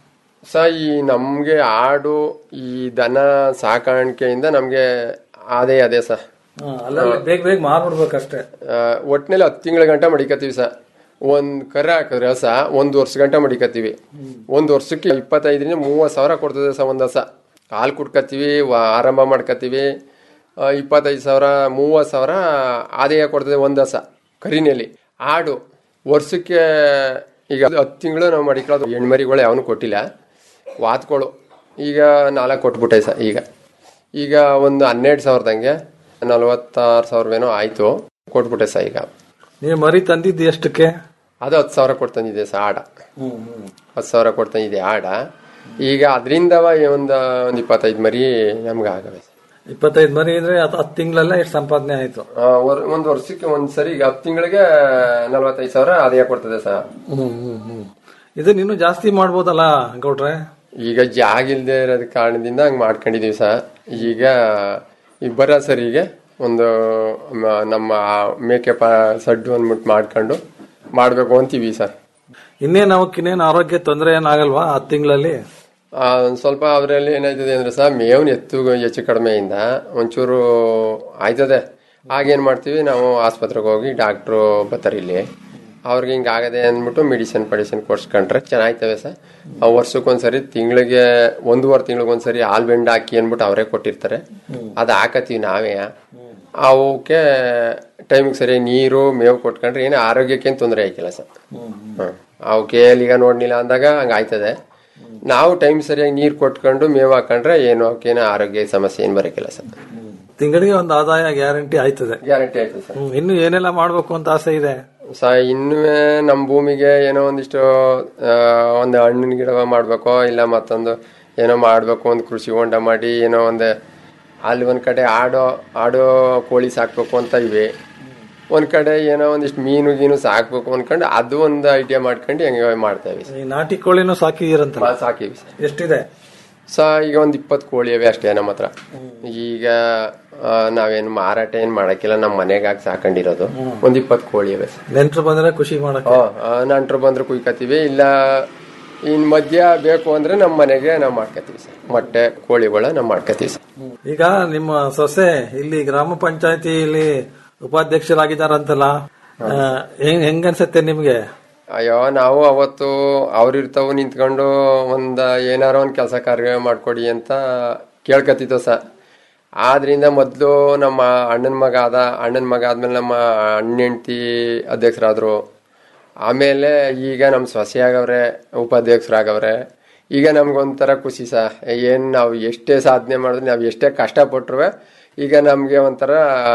ಸ ಈ ನಮ್ಗೆ ಆಡು ಈ ದನ ಸಾಕಾಣಿಕೆಯಿಂದ ನಮ್ಗೆ ಆದಾಯ ಅದೇ ಸರ್ ಅಲ್ಲಲ್ಲಿ ಬೇಗ ಬೇಗ ಮಾರ್ಬಿಡ್ಬೇಕಷ್ಟೇ ಒಟ್ಟಿನಲ್ಲಿ ಹತ್ತು ತಿಂಗಳ ಗಂಟ ಮಡಿಕತ್ತೀವಿ ಸರ್ ಒಂದ್ ಕರ ಹಾಕಿದ್ರೆ ಹಸ ಒಂದ್ ವರ್ಷ ಗಂಟ ಮಡಿಕತ್ತೀವಿ ಒಂದ್ ವರ್ಷಕ್ಕೆ ಇಪ್ಪತ್ತೈದರಿಂದ ಮೂವತ್ ಸಾವಿರ ಕೊಡ್ತದೆ ಸರ್ ಒಂದ್ ಹಸ ಹಾಲು ಕುಡ್ಕತ್ತೀವಿ ವ- ಆರಂಭ ಮಾಡ್ಕತ್ತೀವಿ ಆ, ಇಪ್ಪತ್ತೈದು ಸಾವಿರ ಮೂವತ್ ಸಾವಿರ ಆದಾಯ ಕೊಡ್ತದೆ ಒಂದ್ ಹಸ ಕರಿನೆಲಿ ಆಡು ವರ್ಷಕ್ಕೆ ಈಗ ಹತ್ತು ತಿಂಗಳು ನಾವು ಮಡಿಕೊಳ್ಳೋದು ಹೆಣ್ಮರಿಗಳು ಯಾವನು ಕೊಟ್ಟಿಲ್ಲ ವಾತ್ಗಳು ಈಗ ನಾಲ್ಕು ಕೊಟ್ಬಿಟ್ಟೆ ಸರ್ ಈಗ ಈಗ ಒಂದು ಹನ್ನೆರಡು ಸಾವಿರದಂಗೆ ನಲವತ್ತಾರು ಸಾವಿರವೇನೋ ಆಯಿತು ಕೊಟ್ಬಿಟ್ಟೆ ಸರ್ ಈಗ ನೀವು ಮರಿ ತಂದಿದ್ದು ಎಷ್ಟಕ್ಕೆ ಅದು ಹತ್ತು ಸಾವಿರ ಕೊಡ್ತಂದಿದೆ ಸರ್ ಆಡ ಹತ್ತು ಸಾವಿರ ಕೊಡ್ತಂದಿದೆ ಆಡ ಈಗ ಅದರಿಂದ ಒಂದು ಒಂದು ಇಪ್ಪತ್ತೈದು ಮರಿ ನಮ್ಗೆ ಆಗವೆ ಸರ್ ಇಪ್ಪತ್ತೈದು ಮರಿ ಅಂದ್ರೆ ಅದು ಹತ್ತು ತಿಂಗಳಲ್ಲ ಎಷ್ಟು ಸಂಪಾದನೆ ಆಯ್ತು ಆ, ವರ್- ಒಂದು ವರ್ಷಕ್ಕೆ ಒಂದ್ ಸರಿ ಈಗ ಹತ್ತು ತಿಂಗಳಿಗೆ ನಲವತ್ತೈದು ಸಾವಿರ ಆದಾಯ ಕೊಡ್ತದೆ ಸರ್ ಹ್ಮ್ ಹ್ಮ್ ಹ್ಮ್ ಇದು ನೀನು ಜಾಸ್ತಿ ಮಾಡ್ಬೋದಲ್ಲ ಗೌಡ್ರೆ ಈಗ ಜಾಗ ಇಲ್ದೇ ಇರೋದ್ ಕಾರಣದಿಂದ ಹಂಗ್ ಮಾಡ್ಕೊಂಡಿದೀವಿ ಸರ್ ಈಗ ಇಬ್ಬರ ಸರಿಗೆ ಒಂದು ಮ- ನಮ್ಮ ಮೇಕೆ ಪ ಸಡ್ಡು ಅಂದ್ಬಿಟ್ಟು ಮಾಡ್ಕೊಂಡು ಮಾಡ್ಬೇಕು ಅಂತೀವಿ ಸರ್ ಇನ್ನೇನು ಅವಕ್ಕೆ ಇನ್ನೇನು ಆರೋಗ್ಯ ತೊಂದರೆ ಏನಾಗಲ್ವಾ ಹತ್ತು ತಿಂಗಳಲ್ಲಿ ಆ, ಒಂದ್ ಸ್ವಲ್ಪ ಅವರಲ್ಲಿ ಏನಾಯ್ತದೆ ಅಂದ್ರೆ ಸರ್ ಮೇವ್ನ ಎತ್ತು ಹೆಚ್ಚು ಕಡಿಮೆಯಿಂದ ಒಂಚೂರು ಆಯ್ತದೆ ಆಗೇನ್ ಮಾಡ್ತೀವಿ ನಾವು ಆಸ್ಪತ್ರೆಗೆ ಹೋಗಿ ಡಾಕ್ಟ್ರು ಬರ್ತಾರೆ ಇಲ್ಲಿ ಅವ್ರಿಗೆ ಹಿಂಗೆ ಆಗದೆ ಅಂದ್ಬಿಟ್ಟು ಮೆಡಿಸಿನ್ ಪಡಿಸಿನ್ ಕೊಡ್ಸ್ಕೊಂಡ್ರೆ ಚೆನ್ನಾಯ್ತವೆ ಸರ್ ಆ ವರ್ಷಕ್ಕೊಂದ್ಸರಿ ತಿಂಗಳಿಗೆ ಒಂದೂವರೆ ತಿಂಗಳಿಗೊಂದ್ಸರಿ ಹಾಲ್ ಬೆಂಡ್ ಹಾಕಿ ಅಂದ್ಬಿಟ್ಟು ಅವರೇ ಕೊಟ್ಟಿರ್ತಾರೆ ಅದು ಹಾಕತ್ತೀವಿ ನಾವೇ ಅವಕ್ಕೆ ಟೈಮಿಗೆ ಸರಿ ನೀರು ಮೇವು ಕೊಟ್ಕೊಂಡ್ರೆ ಏನು ಆರೋಗ್ಯಕ್ಕೇನು ತೊಂದರೆ ಆಯ್ತಿಲ್ಲ ಸರ್ ಹ್ಮ್ ಅವಕ್ಕೆ ಈಗ ನೋಡ್ಲಿಲ್ಲ ಅಂದಾಗ ಹಂಗ ಆಯ್ತದೆ ನಾವು ಟೈಮ್ ಸರಿಯಾಗಿ ನೀರು ಕೊಟ್ಕೊಂಡು ಮೇವು ಹಾಕೊಂಡ್ರೆ ಏನು ಅವಕ್ಕೇನು ಆರೋಗ್ಯ ಸಮಸ್ಯೆ ಏನು ಬರೋಕಿಲ್ಲ ಸರ್ ತಿಂಗಳಿಗೆ ಒಂದು ಆದಾಯ ಗ್ಯಾರಂಟಿ ಆಯ್ತದೆ ಗ್ಯಾರಂಟಿ ಆಯ್ತದೆ ಸರ್ ಹ್ಮ್, ಇನ್ನು ಏನೆಲ್ಲ ಮಾಡ್ಬೇಕು ಅಂತ ಆಸೆ ಇದೆ ಸ ಇನ್ನೂ ನಮ್ಮ ಭೂಮಿಗೆ ಏನೋ ಒಂದಿಷ್ಟು ಆ, ಒಂದು ಹಣ್ಣಿನ ಗಿಡ ಮಾಡ್ಬೇಕೋ ಇಲ್ಲ ಮತ್ತೊಂದು ಏನೋ ಮಾಡ್ಬೇಕು ಒಂದು ಕೃಷಿ ಹೊಂಡ ಮಾಡಿ ಏನೋ ಒಂದು ಅಲ್ಲಿ ಒಂದ್ ಕಡೆ ಆಡೋ ಆಡೋ ಕೋಳಿ ಸಾಕ್ಬೇಕು ಅಂತ ಇವೆ ಒಂದ್ ಕಡೆ ಏನೋ ಒಂದಿಷ್ಟು ಮೀನು ಗೀನು ಸಾಕ್ಬೇಕು ಅನ್ಕೊಂಡು ಅದು ಒಂದು ಐಡಿಯಾ ಮಾಡ್ಕೊಂಡು ಹೆಂಗೆ ಮಾಡ್ತೇವೆ ಈ ನಾಟಿ ಕೋಳಿನೂ ಸಾಕಿದಿರಂತ ಸಾಕಿವಿ ಸರ್ ಎಷ್ಟಿದೆ ಸ ಈಗ ಒಂದ್ ಇಪ್ಪತ್ತು ಕೋಳಿ ಅವೆ ಅಷ್ಟೇ ನಮ್ಮ ಹತ್ರ ಈಗ ಆ, ನಾವೇನು ಮಾರಾಟ ಏನ್ ಮಾಡಕ್ಕಿಲ್ಲ ನಮ್ಮ ಮನೆಗಾಗಿ ಸಾಕೊಂಡಿರೋದು ಒಂದ್ ಇಪ್ಪತ್ತು ಕೋಳಿ ಅವೆ ಸರ್ ನೆಂಟ್ರು ಬಂದ್ರೆ ಖುಷಿ ಮಾಡಕ್ ನಂಟ್ರು ಬಂದ್ರೆ ಕುಯ್ಕತ್ತೀವಿ ಇಲ್ಲ ಇನ್ ಮಧ್ಯ ಬೇಕು ಅಂದ್ರೆ ನಮ್ಮ ಮನೆಗೆ ನಾವು ಮಾಡ್ಕೊತೀವಿ ಸರ್ ಮೊಟ್ಟೆ ಕೋಳಿಗಳ ನಾವು ಮಾಡ್ಕೊತೀವಿ ಸರ್ ಈಗ ನಿಮ್ಮ ಸೊಸೆ ಇಲ್ಲಿ ಗ್ರಾಮ ಪಂಚಾಯತಿಲಿ ಉಪಾಧ್ಯಕ್ಷರಾಗಿದ್ದಾರಂತಲ್ಲ ಆ, ಹೆಂಗ್ ಹೆಂಗ್ ಅನ್ಸತ್ತೆ ನಿಮ್ಗೆ ಅಯ್ಯೋ ನಾವು ಅವತ್ತು ಅವ್ರಿರ್ತಾವು ನಿಂತ್ಕೊಂಡು ಒಂದ್ ಏನಾರ ಒಂದ್ ಕೆಲಸ ಕಾರ್ಯ ಮಾಡ್ಕೊಡಿ ಅಂತ ಕೇಳ್ಕತ್ತಿದ್ದೋ ಸ ಆದ್ರಿಂದ ಮೊದ್ಲು ನಮ್ಮ ಅಣ್ಣನ ಮಗ ಆದ ಅಣ್ಣನ ಮಗ ಆದ್ಮೇಲೆ ನಮ್ಮ ಅಣ್ಣ ಹೆಂಡತಿ ಅಧ್ಯಕ್ಷರಾದ್ರು ಆಮೇಲೆ ಈಗ ನಮ್ಮ ಸೊಸೆ ಆಗವ್ರೆ ಉಪಾಧ್ಯಕ್ಷರಾಗವ್ರೆ ಈಗ ನಮ್ಗೊಂಥರ ಖುಷಿ ಸ ಏನ್ ನಾವು ಎಷ್ಟೇ ಸಾಧನೆ ಮಾಡಿದ್ರು ನಾವು ಎಷ್ಟೇ ಕಷ್ಟಪಟ್ರು ಈಗ ನಮ್ಗೆ ಒಂಥರ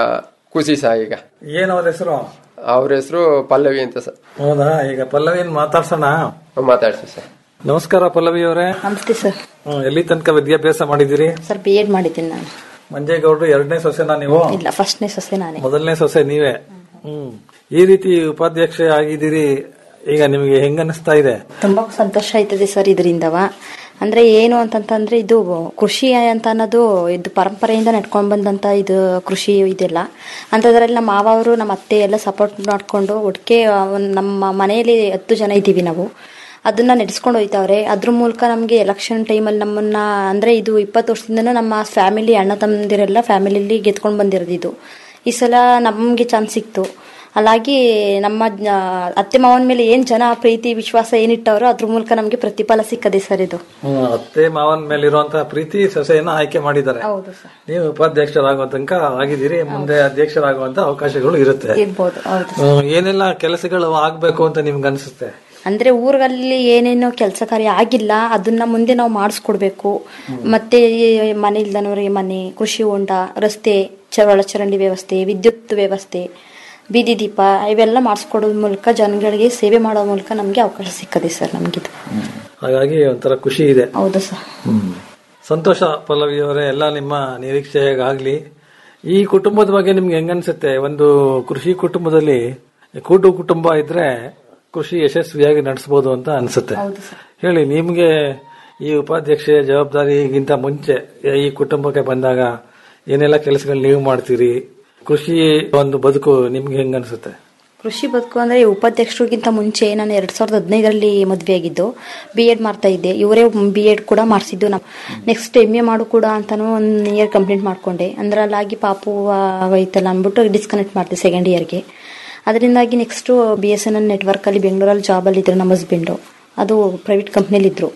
ಖುಷಿ ಸ ಈಗ ಏನ್ ಅವ್ರ ಹೆಸರು ಅವ್ರ ಹೆಸರು ಪಲ್ಲವಿ ಅಂತ ಸರ್ ಹೌದಾ ಈಗ ಪಲ್ಲವಿನ್ ಮಾತಾಡ್ಸೋಣ ಮಾತಾಡ್ಸಿ ಸರ್ ನಮಸ್ಕಾರ ಪಲ್ಲವಿ ಅವರೇ ನಮಸ್ತೆ ಸರ್ ಎಲ್ಲಿ ತನಕ ವಿದ್ಯಾಭ್ಯಾಸ ಮಾಡಿದಿರಿ ಸರ್ ಬಿ ಎಡ್ ಮಾಡಿದ್ದೀನಿ ನಾನು ಮಂಜೇಗೌಡರು ಎರಡನೇ ಸೊಸೆನಾ ನೀವು ಇಲ್ಲ ಫಸ್ಟ್ನೇ ಸೊಸೆ ನಾನೇ ಮೊದಲನೇ ಸೊಸೆ ನೀವೇ ಹ್ಮ್ ಈ ರೀತಿ ಉಪಾಧ್ಯಕ್ಷ ಆಗಿದ್ದೀರಿ ಈಗ ನಿಮಗೆ ಹೆಂಗ ಅನಿಸ್ತಾ ಇದೆ ತುಂಬಾ ಸಂತೋಷ ಆಯ್ತದೆ ಸರ್ ಇದರಿಂದವ ಅಂದ್ರೆ ಏನು ಅಂತಂತಂದ್ರೆ ಇದು ಕೃಷಿ ಅಂತ ಅನ್ನೋದು ಇದು ಪರಂಪರೆಯಿಂದ ನಡ್ಕೊಂಡ್ ಬಂದಂತ ಇದು ಕೃಷಿ ಇದೆಲ್ಲ ಅಂಥದ್ರಲ್ಲಿ ನಮ್ಮ ಮಾವ ಅವರು ನಮ್ಮ ಅತ್ತೆ ಎಲ್ಲ ಸಪೋರ್ಟ್ ಮಾಡ್ಕೊಂಡು ಒಟ್ಟಿಗೆ ಒಂದ್ ನಮ್ಮ ಮನೆಯಲ್ಲಿ ಹತ್ತು ಜನ ಇದ್ದೀವಿ ನಾವು ಅದನ್ನ ನಡೆಸ್ಕೊಂಡು ಹೋಯ್ತಾವ್ರೆ ಅದ್ರ ಮೂಲಕ ನಮಗೆ ಎಲೆಕ್ಷನ್ ಟೈಮಲ್ಲಿ ನಮ್ಮನ್ನ ಅಂದ್ರೆ ಇದು ಇಪ್ಪತ್ತು ವರ್ಷದಿಂದನೂ ನಮ್ಮ ಫ್ಯಾಮಿಲಿ ಅಣ್ಣ ತಮ್ಮಂದಿರೆಲ್ಲ ಫ್ಯಾಮಿಲಿಲಿ ಗೆದ್ಕೊಂಡು ಬಂದಿರೋದು ಇದು ಈ ಸಲ ನಮಗೆ ಚಾನ್ಸ್ ಸಿಕ್ತು ಹಾಗಾಗಿ ನಮ್ಮ ಜ- ಅತ್ತೆ ಮಾವನ ಮೇಲೆ ಏನ್ ಜನ ಪ್ರೀತಿ ವಿಶ್ವಾಸ ಏನಿಟ್ಟವ್ರೋ ಅದ್ರ ಮೂಲಕ ನಮಗೆ ಪ್ರತಿಫಲ ಸಿಕ್ಕದೆ ಸರ್ ಇದು ಹ್ಮ್, ಅತ್ತೆ ಮಾವನ ಮೇಲಿರುವಂತಹ ಪ್ರೀತಿ ಸೊಸೆಯನ್ನ ಆಯ್ಕೆ ಮಾಡಿದ್ದಾರೆ ಹೌದು ಸರ್ ನೀವು ಉಪಾಧ್ಯಕ್ಷರಾಗುವ ತನಕ ಆಗಿದ್ದೀರಿ ಮುಂದೆ ಅಧ್ಯಕ್ಷರಾಗುವಂತ ಅವಕಾಶಗಳು ಇರುತ್ತೆ ಇರ್ಬೋದು ಹೌದು ಹ್ಮ್, ಏನೆಲ್ಲ ಕೆಲಸಗಳು ಆಗ್ಬೇಕು ಅಂತ ನಿಮ್ಗೆ ಅನ್ಸುತ್ತೆ ಅಂದ್ರೆ ಊರಲ್ಲಿ ಏನೇನೋ ಕೆಲಸ ಕಾರ್ಯ ಆಗಿಲ್ಲ ಅದನ್ನ ಮುಂದೆ ನಾವು ಮಾಡಿಸ್ಕೊಡ್ಬೇಕು ಮತ್ತೆ ಈ ಮನೆ ಇಲ್ದನವರಿಗೆ ಮನೆ ಕೃಷಿ ಹೊಂಡ ರಸ್ತೆ ಚ- ಒಳಚರಂಡಿ ವ್ಯವಸ್ಥೆ ವಿದ್ಯುತ್ ವ್ಯವಸ್ಥೆ ಬೀದಿ ದೀಪ ಇವೆಲ್ಲ ಮಾಡಿಸ್ಕೊಡೋದ್ ಮೂಲಕ ಜನಗಳಿಗೆ ಸೇವೆ ಮಾಡೋ ಮೂಲಕ ನಮ್ಗೆ ಅವಕಾಶ ಸಿಕ್ಕದೆ ಸರ್ ನಮ್ಗಿದು ಹಾಗಾಗಿ ಒಂಥರ ಖುಷಿ ಇದೆ ಹೌದು ಸರ್ ಸಂತೋಷ ಪಲ್ಲವಿ ಅವರೇ ಎಲ್ಲ ನಿಮ್ಮ ನಿರೀಕ್ಷೆಗಾಗ್ಲಿ ಈ ಕುಟುಂಬದ ಬಗ್ಗೆ ನಿಮ್ಗೆ ಹೆಂಗನ್ಸುತ್ತೆ ಒಂದು ಕೃಷಿ ಕುಟುಂಬದಲ್ಲಿ ಕೂಟು ಕುಟುಂಬ ಇದ್ರೆ ಕೃಷಿ ಯಶಸ್ವಿಯಾಗಿ ನಡೆಸಬಹುದು ಅಂತ ಅನ್ಸುತ್ತೆ ಹೇಳಿ ನಿಮ್ಗೆ ಈ ಉಪಾಧ್ಯಕ್ಷೆಯ ಜವಾಬ್ದಾರಿಗಿಂತ ಮುಂಚೆ ಈ ಕುಟುಂಬಕ್ಕೆ ಬಂದಾಗ ಏನೆಲ್ಲ ಕೆಲಸಗಳು ನೀವು ಮಾಡ್ತೀರಿ ಕೃಷಿ ಒಂದು ಬದುಕು ನಿಮ್ಗೆ ಹೆಂಗ ಅನ್ಸುತ್ತೆ ಕೃಷಿ ಬದುಕು ಅಂದ್ರೆ ಉಪಾಧ್ಯಕ್ಷರಿಗಿಂತ ಮುಂಚೆ ನಾನು ಎರಡ್ ಸಾವಿರದ ಹದಿನೈದರಲ್ಲಿ ಮದುವೆ ಆಗಿದ್ದು ಬಿ ಎಡ್ ಮಾಡ್ತಾ ಇದ್ದೆ ಇವರೇ ಬಿ ಎಡ್ ಕೂಡ ಮಾಡಿಸಿದ್ದು ನಾವು ನೆಕ್ಸ್ಟ್ ಎಮ್ ಎ ಮಾಡು ಕೂಡ ಅಂತಾನು ಒಂದು ಇಯರ್ ಕಂಪ್ಲೀಟ್ ಮಾಡ್ಕೊಂಡೆ ಅಂದ್ರಲ್ಲಾಗಿ ಪಾಪು ಆಗೋಯ್ತಲ್ಲ ಅಂದ್ಬಿಟ್ಟು ಡಿಸ್ಕನೆಕ್ಟ್ ಮಾಡಿದೆ ಸೆಕೆಂಡ್ ಇಯರ್ಗೆ ಅದರಿಂದಾಗಿ next B S N L network ಅಲ್ಲಿ ಬೆಂಗಳೂರಲ್ಲಿ ಜಾಬ್ ಅಲ್ಲಿ ಇದ್ರು ನಮ್ಮ ಹಸ್ಬೆಂಡು ಅದು ಪ್ರೈವೇಟ್ ಕಂಪ್ನಿಲಿ ಇದ್ರು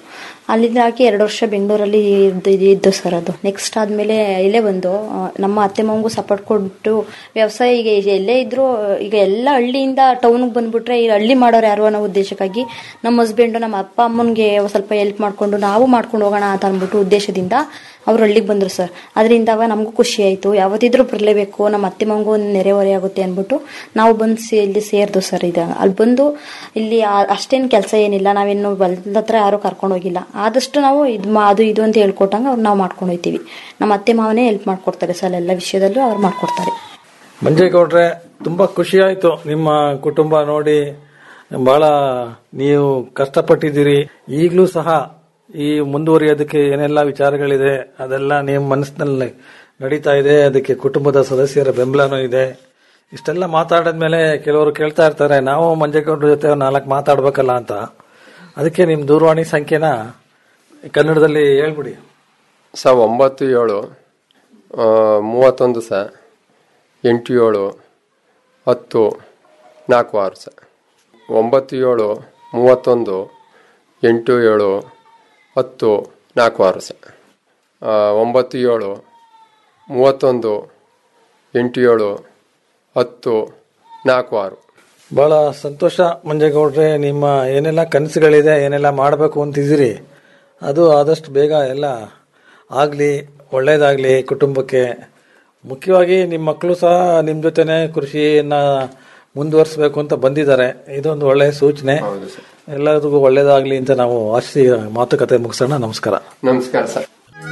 ಅಲ್ಲಿಂದ ಹಾಕಿ ಎರಡು ವರ್ಷ ಬೆಂಗಳೂರಲ್ಲಿ ಇದ್ದು ಇದ್ದು ಸರ್ ಅದು ನೆಕ್ಸ್ಟ್ ಆದಮೇಲೆ ಇಲ್ಲೇ ಬಂದು ಆ, ನಮ್ಮ ಅತ್ತೆ ಮಾವಂಗೂ ಸಪೋರ್ಟ್ ಕೊಟ್ಟು ವ್ಯವಸಾಯ ಈಗ ಈಗ ಎಲ್ಲೇ ಇದ್ರು ಈಗ ಎಲ್ಲ ಹಳ್ಳಿಯಿಂದ ಟೌನ್ಗೆ ಬಂದ್ಬಿಟ್ರೆ ಈ ಹಳ್ಳಿ ಮಾಡೋರು ಯಾರು ಅನ್ನೋ ಉದ್ದೇಶಕ್ಕಾಗಿ ನಮ್ಮ ಹಸ್ಬೆಂಡು ನಮ್ಮ ಅಪ್ಪ ಅಮ್ಮನಿಗೆ ಸ್ವಲ್ಪ ಹೆಲ್ಪ್ ಮಾಡಿಕೊಂಡು ನಾವು ಮಾಡ್ಕೊಂಡು ಹೋಗೋಣ ಅಂತ ಅಂದ್ಬಿಟ್ಟು ಉದ್ದೇಶದಿಂದ ಅವ್ರು ಹಳ್ಳಿಗೆ ಬಂದರು ಸರ್ ಅದರಿಂದ ನಮಗೂ ಖುಷಿ ಆಯಿತು ಯಾವತ್ತಿದ್ರೂ ಬರಲೇಬೇಕು ನಮ್ಮ ಅತ್ತೆ ಮಾವಂಗೂ ಒಂದು ನೆರೆಹೊರೆ ಆಗುತ್ತೆ ಅಂದ್ಬಿಟ್ಟು ನಾವು ಬಂದು ಸೇ ಇಲ್ಲಿ ಸೇರಿದು ಸರ್ ಇದು ಅಲ್ಲಿ ಬಂದು ಇಲ್ಲಿ ಆ- ಅಷ್ಟೇನು ಕೆಲಸ ಏನಿಲ್ಲ ನಾವೇನು ಹೊಲದ ಹತ್ರ ಯಾರೂ ಕರ್ಕೊಂಡು ಹೋಗಿಲ್ಲ ಆದಷ್ಟು ನಾವು ಇದು ಮಾ ಅದು ಇದು ಅಂತ ಹೇಳ್ಕೊಟ್ಟಂಗೆ ಅವ್ರು ನಾವು ಮಾಡ್ಕೊಂಡು ಹೋಗ್ತೀವಿ ನಮ್ಮ ಅತ್ತೆ ಮಾವನೇ ಹೆಲ್ಪ್ ಮಾಡ್ಕೊಡ್ತಾರೆ ಸರ್ ಎಲ್ಲ ವಿಷಯದಲ್ಲೂ ಅವ್ರು ಮಾಡ್ಕೊಡ್ತಾರೆ ಮಂಜೇಗೌಡ್ರೆ ತುಂಬಾ ಖುಷಿ ಆಯ್ತು ನಿಮ್ಮ ಕುಟುಂಬ ನೋಡಿ ಬಹಳ ನೀವು ಕಷ್ಟಪಟ್ಟಿದ್ದೀರಿ ಈಗಲೂ ಸಹ ಈ ಮುಂದುವರಿಯೋದಕ್ಕೆ ಏನೆಲ್ಲ ವಿಚಾರಗಳಿದೆ ಅದೆಲ್ಲ ನಿಮ್ಮ ಮನಸ್ಸಿನಲ್ಲಿ ನಡೀತಾ ಇದೆ ಅದಕ್ಕೆ ಕುಟುಂಬದ ಸದಸ್ಯರ ಬೆಂಬಲನೂ ಇದೆ ಇಷ್ಟೆಲ್ಲ ಮಾತಾಡಿದ್ಮೇಲೆ ಕೆಲವರು ಕೇಳ್ತಾ ಇರ್ತಾರೆ ನಾವು ಮಂಜೇಗೌಡ್ರ ಜೊತೆ ನಾಲ್ಕು ಮಾತಾಡ್ಬೇಕಲ್ಲ ಅಂತ ಅದಕ್ಕೆ ನಿಮ್ಮ ದೂರವಾಣಿ ಸಂಖ್ಯೆನ ಕನ್ನಡದಲ್ಲಿ ಹೇಳ್ಬಿಡಿ ಸ ಒಂಬತ್ತು ಏಳು ಆ, ಮೂವತ್ತೊಂದು ಸ ಎಂಟು ಏಳು ಹತ್ತು ನಾಲ್ಕು ಆರು ಸ ಒಂಬತ್ತು ಏಳು ಮೂವತ್ತೊಂದು ಎಂಟು ಏಳು ಹತ್ತು ನಾಲ್ಕು ಆರು ಸ ಆ, ಒಂಬತ್ತು ಏಳು ಮೂವತ್ತೊಂದು ಎಂಟು ಏಳು ಹತ್ತು ನಾಲ್ಕು ಆರು ಬಹಳ ಸಂತೋಷ ಮಂಜೇಗೌಡ್ರೆ ನಿಮ್ಮ ಏನೆಲ್ಲ ಕನಸುಗಳಿದೆ ಏನೆಲ್ಲ ಮಾಡಬೇಕು ಅಂತಿದ್ದೀರಿ ಅದು ಆದಷ್ಟು ಬೇಗ ಎಲ್ಲ ಆಗಲಿ ಒಳ್ಳೇದಾಗಲಿ ಕುಟುಂಬಕ್ಕೆ ಮುಖ್ಯವಾಗಿ ನಿಮ್ಮ ಮಕ್ಕಳು ಸಹ ನಿಮ್ಮ ಜೊತೆನೆ ಕೃಷಿಯನ್ನ ಮುಂದುವರಿಸಬೇಕು ಅಂತ ಬಂದಿದ್ದಾರೆ ಇದೊಂದು ಒಳ್ಳೆಯ ಸೂಚನೆ ಎಲ್ಲರಿಗೂ ಒಳ್ಳೇದಾಗಲಿ ಅಂತ ನಾವು ಆಶಿಸಿ ಮಾತುಕತೆ ಮುಗಿಸೋಣ ನಮಸ್ಕಾರ ನಮಸ್ಕಾರ ಸರ್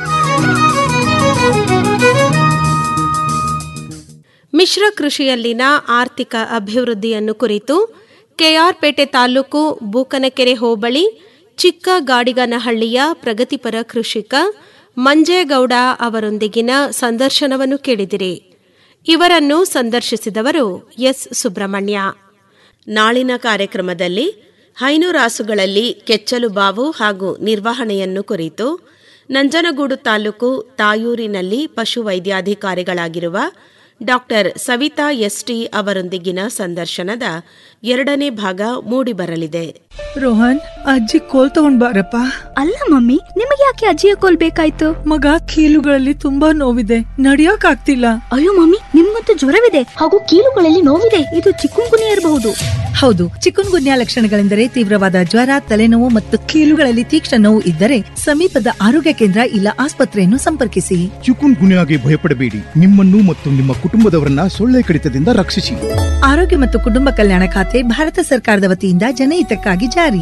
ಮಿಶ್ರ ಕೃಷಿಯಲ್ಲಿನ ಆರ್ಥಿಕ ಅಭಿವೃದ್ಧಿಯನ್ನು ಕುರಿತು ಕೆಆರ್ಪೇಟೆ ತಾಲೂಕು ಬೂಕನಕೆರೆ ಹೋಬಳಿ ಚಿಕ್ಕ ಗಾಡಿಗನಹಳ್ಳಿಯ ಪ್ರಗತಿಪರ ಕೃಷಿಕ ಮಂಜೇಗೌಡ ಅವರೊಂದಿಗಿನ ಸಂದರ್ಶನವನ್ನು ಕೇಳಿದಿರಿ ಇವರನ್ನು ಸಂದರ್ಶಿಸಿದವರು ಎಸ್ ಸುಬ್ರಹ್ಮಣ್ಯ ನಾಳಿನ ಕಾರ್ಯಕ್ರಮದಲ್ಲಿ ಹೈನುರಾಸುಗಳಲ್ಲಿ ಕೆಚ್ಚಲು ಬಾವು ಹಾಗೂ ನಿರ್ವಹಣೆಯನ್ನು ಕುರಿತು ನಂಜನಗೂಡು ತಾಲೂಕು ತಾಯೂರಿನಲ್ಲಿ ಪಶು ವೈದ್ಯಾಧಿಕಾರಿಗಳಾಗಿರುವ ಡಾಕ್ಟರ್ ಸವಿತಾ ಎಸ್ಟಿ ಅವರೊಂದಿಗಿನ ಸಂದರ್ಶನದ ಎರಡನೇ ಭಾಗ ಮೂಡಿಬರಲಿದೆ ರೋಹನ್ ಅಜ್ಜಿ ಕೋಲ್ ತಗೊಂಡ್ ಬಾರಪ್ಪ ಅಲ್ಲ ಮಮ್ಮಿ ನಿಮಗೆ ಯಾಕೆ ಅಜ್ಜಿಯ ಕೋಲ್ ಬೇಕಾಯ್ತು ಮಗ ಕೀಲುಗಳಲ್ಲಿ ತುಂಬಾ ನೋವಿದೆ ನಡಿಯೋಕ್ ಆಗ್ತಿಲ್ಲ ಅಯ್ಯೋ ಮಮ್ಮಿ ನಿಮ್ಗಂತೂ ಜ್ವರವಿದೆ ಹಾಗೂ ಕೀಲುಗಳಲ್ಲಿ ನೋವಿದೆ ಇದು ಚಿಕ್ಕುಂಗುನಿ ಇರಬಹುದು ಹೌದು ಚಿಕುನ್ ಗುನ್ಯಾ ಲಕ್ಷಣಗಳೆಂದರೆ ತೀವ್ರವಾದ ಜ್ವರ ತಲೆನೋವು ಮತ್ತು ಕೀಲುಗಳಲ್ಲಿ ತೀಕ್ಷ್ಣ ನೋವು ಇದ್ದರೆ ಸಮೀಪದ ಆರೋಗ್ಯ ಕೇಂದ್ರ ಇಲ್ಲ ಆಸ್ಪತ್ರೆಯನ್ನು ಸಂಪರ್ಕಿಸಿ ಚಿಕುನ್ ಗುನ್ಯಾಗೆ ಭಯಪಡಬೇಡಿ ನಿಮ್ಮನ್ನು ಮತ್ತು ನಿಮ್ಮ ಕುಟುಂಬದವರನ್ನ ಸೊಳ್ಳೆ ಕಡಿತದಿಂದ ರಕ್ಷಿಸಿ ಆರೋಗ್ಯ ಮತ್ತು ಕುಟುಂಬ ಕಲ್ಯಾಣ ಖಾತೆ ಭಾರತ ಸರ್ಕಾರದ ವತಿಯಿಂದ ಜನಹಿತಕ್ಕಾಗಿ ಜಾರಿ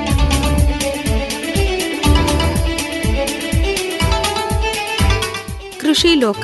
ಕೃಷಿ ಲೋಕ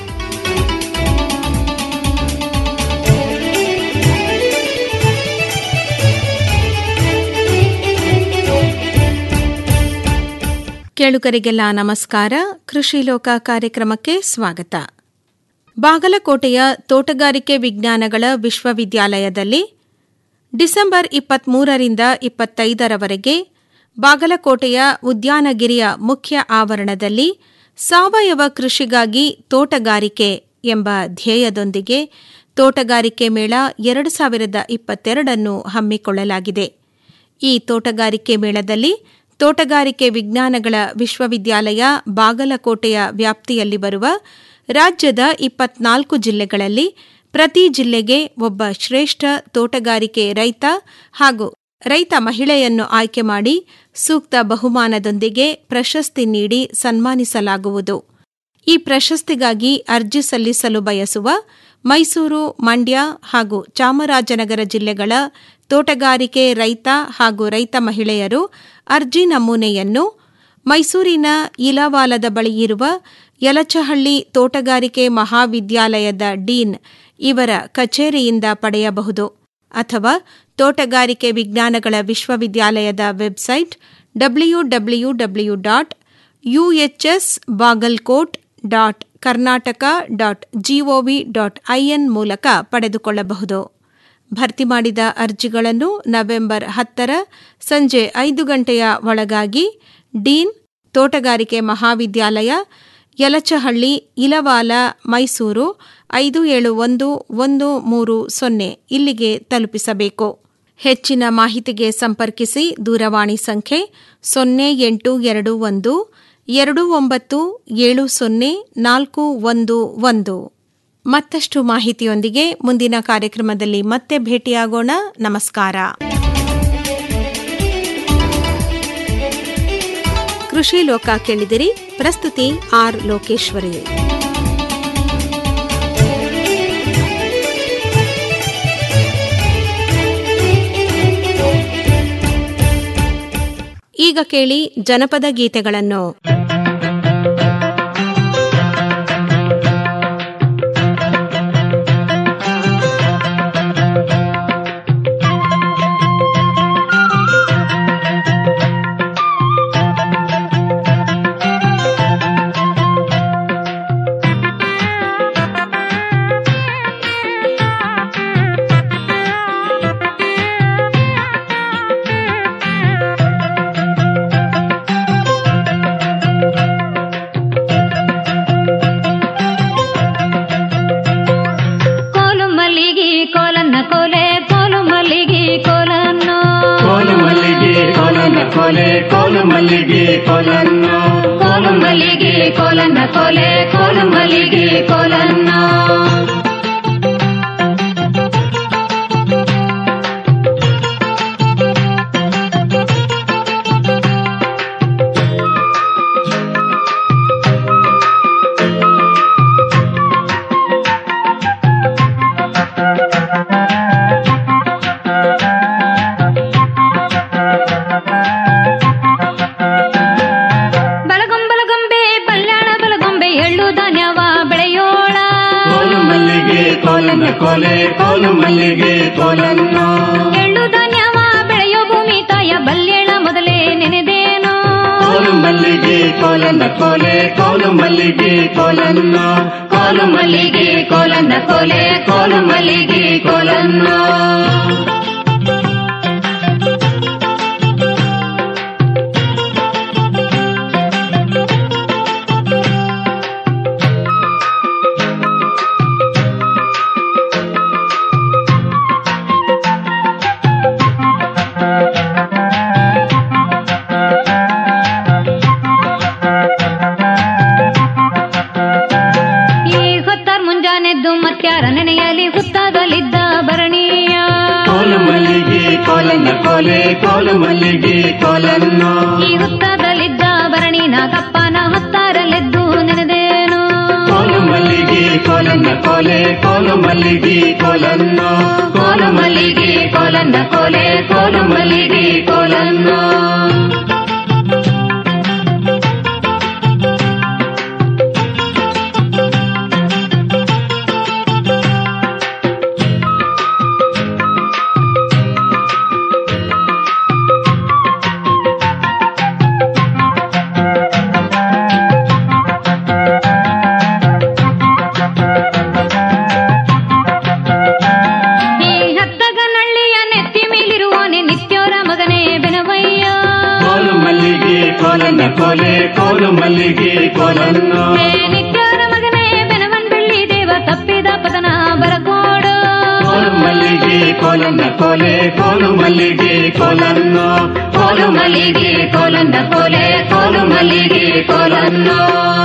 ಕೇಳುಗರಿಗೆಲ್ಲ ನಮಸ್ಕಾರ ಕೃಷಿ ಲೋಕ ಕಾರ್ಯಕ್ರಮಕ್ಕೆ ಸ್ವಾಗತ ಬಾಗಲಕೋಟೆಯ ತೋಟಗಾರಿಕೆ ವಿಜ್ಞಾನಗಳ ವಿಶ್ವವಿದ್ಯಾಲಯದಲ್ಲಿ ಡಿಸೆಂಬರ್ ಇಪ್ಪತ್ಮೂರರಿಂದ ಇಪ್ಪತ್ತೈದರವರೆಗೆ ಬಾಗಲಕೋಟೆಯ ಉದ್ಯಾನಗಿರಿಯ ಮುಖ್ಯ ಆವರಣದಲ್ಲಿ ಸಾವಯವ ಕೃಷಿಗಾಗಿ ತೋಟಗಾರಿಕೆ ಎಂಬ ಧ್ಯೇಯದೊಂದಿಗೆ ತೋಟಗಾರಿಕೆ ಮೇಳ ಎರಡು ಸಾವಿರದ ಇಪ್ಪತ್ತೆರಡನ್ನು ಹಮ್ಮಿಕೊಳ್ಳಲಾಗಿದೆ ಈ ತೋಟಗಾರಿಕೆ ಮೇಳದಲ್ಲಿ ತೋಟಗಾರಿಕೆ ವಿಜ್ಞಾನಗಳ ವಿಶ್ವವಿದ್ಯಾಲಯ ಬಾಗಲಕೋಟೆಯ ವ್ಯಾಪ್ತಿಯಲ್ಲಿ ಬರುವ ರಾಜ್ಯದ ಇಪ್ಪತ್ನಾಲ್ಕು ಜಿಲ್ಲೆಗಳಲ್ಲಿ ಪ್ರತಿ ಜಿಲ್ಲೆಗೆ ಒಬ್ಬ ಶ್ರೇಷ್ಠ ತೋಟಗಾರಿಕೆ ರೈತ ಹಾಗೂ ರೈತ ಮಹಿಳೆಯನ್ನು ಆಯ್ಕೆ ಮಾಡಿ ಸೂಕ್ತ ಬಹುಮಾನದೊಂದಿಗೆ ಪ್ರಶಸ್ತಿ ನೀಡಿ ಸನ್ಮಾನಿಸಲಾಗುವುದು ಈ ಪ್ರಶಸ್ತಿಗಾಗಿ ಅರ್ಜಿ ಸಲ್ಲಿಸಲು ಬಯಸುವ ಮೈಸೂರು ಮಂಡ್ಯ ಹಾಗೂ ಚಾಮರಾಜನಗರ ಜಿಲ್ಲೆಗಳ ತೋಟಗಾರಿಕೆ ರೈತ ಹಾಗೂ ರೈತ ಮಹಿಳೆಯರು ಅರ್ಜಿ ನಮೂನೆಯನ್ನು ಮೈಸೂರಿನ ಇಲವಾಲದ ಬಳಿ ಇರುವ ಯಲಚಹಳ್ಳಿ ತೋಟಗಾರಿಕೆ ಮಹಾವಿದ್ಯಾಲಯದ ಡೀನ್ ಇವರ ಕಚೇರಿಯಿಂದ ಪಡೆಯಬಹುದು ಅಥವಾ ತೋಟಗಾರಿಕೆ ವಿಜ್ಞಾನಗಳ ವಿಶ್ವವಿದ್ಯಾಲಯದ website W W W dot UHS Bagalkot dot Karnataka dot GOV dot IN ಮೂಲಕ ಪಡೆದುಕೊಳ್ಳಬಹುದು ಭರ್ತಿ ಮಾಡಿದ ಅರ್ಜಿಗಳನ್ನು ನವೆಂಬರ್ ಹತ್ತರ ಸಂಜೆ ಐದು ಗಂಟೆಯ ಒಳಗಾಗಿ ಡೀನ್ ತೋಟಗಾರಿಕೆ ಮಹಾವಿದ್ಯಾಲಯ ಯಲಚಹಳ್ಳಿ ಇಲವಾಲ ಮೈಸೂರು ಐದು ಏಳು ಒಂದು ಒಂದು ಮೂರು ಸೊನ್ನೆ ಇಲ್ಲಿಗೆ ತಲುಪಿಸಬೇಕು ಹೆಚ್ಚಿನ ಮಾಹಿತಿಗೆ ಸಂಪರ್ಕಿಸಿ ದೂರವಾಣಿ ಸಂಖ್ಯೆ ಸೊನ್ನೆ ಎಂಟು ಎರಡು ಒಂದು ಎರಡು ಒಂಬತ್ತು ಏಳು ಸೊನ್ನೆ ನಾಲ್ಕು ಒಂದು ಒಂದು ಮತ್ತಷ್ಟು ಮಾಹಿತಿಯೊಂದಿಗೆ ಮುಂದಿನ ಕಾರ್ಯಕ್ರಮದಲ್ಲಿ ಮತ್ತೆ ಭೇಟಿಯಾಗೋಣ ನಮಸ್ಕಾರ ಕೃಷಿ ಲೋಕ ಕೇಳಿದಿರಿ ಪ್ರಸ್ತುತಿ ಆರ್ ಲೋಕೇಶ್ವರಿ ಈಗ ಕೇಳಿ ಜನಪದ ಗೀತೆಗಳನ್ನು ಕೋಲು ಮಲ್ಲಿಗೆ ಕೋಲನ್ನ ಕೋಲೆ ಕೋಲು ಮಲ್ಲಿಗೆ ಕೋಲನ್ನು ಕೋಲು ಮಲ್ಲಿಗೆ ಕೋಲನ್ನ ಕೋಲೆ ಕೋಲು ಮಲ್ಲಿಗೆ ಕೋಲನ್ನು ಕೋಲು ಮಲ್ಲಿಗೆ ಕೋಲನ್ನ ಕೋಲೆ ಕೋಲು ಮಲ್ಲಿಗೆ ಕೋಲನ್ನು ಬಲಗೊಂಬಲಗೊಂಬೆ ಬಲ್ಯಾಣ ಬಲಗೊಂಬೆ ಎಳ್ಳು ಧಾನ್ಯವ ಬೆಳೆಯೋಳ ಕೋಲು ಮಲ್ಲಿಗೆ ಕೋಲನ್ನ ಕೋಲೆ ಕೋಲು ಮಲ್ಲಿಗೆ ಕೋಲನ್ನು ಎಳ್ಳು ಧಾನ್ಯವ ಬೆಳೆಯೋ ಭೂಮಿ ತಾಯ ಬಲ್ಯೇಳ ಮೊದಲೇ ನೆನೆದೇನು ಕೋಲು ಮಲ್ಲಿಗೆ ಕೋಲನ್ನ ಕೋಲೆ ಕೋಲು ಮಲ್ಲಿಗೆ ಕೋಲನ್ನು ಕೋಲು ಮಲ್ಲಿಗೆ ಕೋಲನ್ನ ಕೋಲೆ ಕೋಲು ಮಲ್ಲಿಗೆ ಕೋಲನ್ನು ಈ ಹೊತ್ತಾರ್ ಮುಂಜಾನೆದ್ದು ಮತ್ಯಾರ ನೆನೆಯಲಿ ಹುತ್ತಾದಲಿದ್ದ ಭರಣೀಯ ಕೋಲು ಮಲ್ಲಿಗೆ ಕೋಲನ್ನ ಕೋಲೆ ಕೋಲು ಮಲ್ಲಿಗೆ ಕೋಲನ್ನು ಈ ಹುತ್ತಾದಲಿದ್ದ ಭರಣಿನ ಕಪ್ಪನ ಹೊತ್ತಾರಲೆದ್ದು ನೆನೆದೇನು ಕೋಲು ಮಲ್ಲಿಗೆ ಕೋಲನ್ನ ಕೋಲೆ ಕೋಲು ಮಲ್ಲಿಗೆ ಕೋಲನ್ನು ಕೋಲು ಮಲ್ಲಿಗೆ ಕೋಲನ್ನ ಕೋಲೆ ಕೋಲು ಮಲ್ಲಿಗೆ ಕೋಲನ್ನು ಈ ಹತ್ತಗನಳ್ಳಿಯ ನೆತ್ತಿ ಮೇಲಿರುವನೆ ನಿತ್ಯೋರ ಮಗನೇ ಬೆನವಯ್ಯ ಕೋಲು ಮಲ್ಲಿಗೆ ಕೋಲನ್ನ ಕೋಲೆ ಕೋಲು ಮಲ್ಲಿಗೆ ಕೋಲನ್ನು ಹೇ ನಿತ್ಯೋರ ಮಗನೇ ಬೆನವನ್ ಬೆಳ್ಳಿ ದೇವ ತಪ್ಪಿದ ಪದನ ಬರಕೋಡು ಕೋಲು ಮಲ್ಲಿಗೆ ಕೋಲನ್ನ ಕೋಲೆ ಕೋಲು ಮಲ್ಲಿಗೆ ಕೋಲನ್ನು ಕೋಲು ಮಲ್ಲಿಗೆ ಕೋಲನ್ನ ಕೋಲೆ ಕೋಲು ಮಲ್ಲಿಗೆ ಕೋಲನ್ನು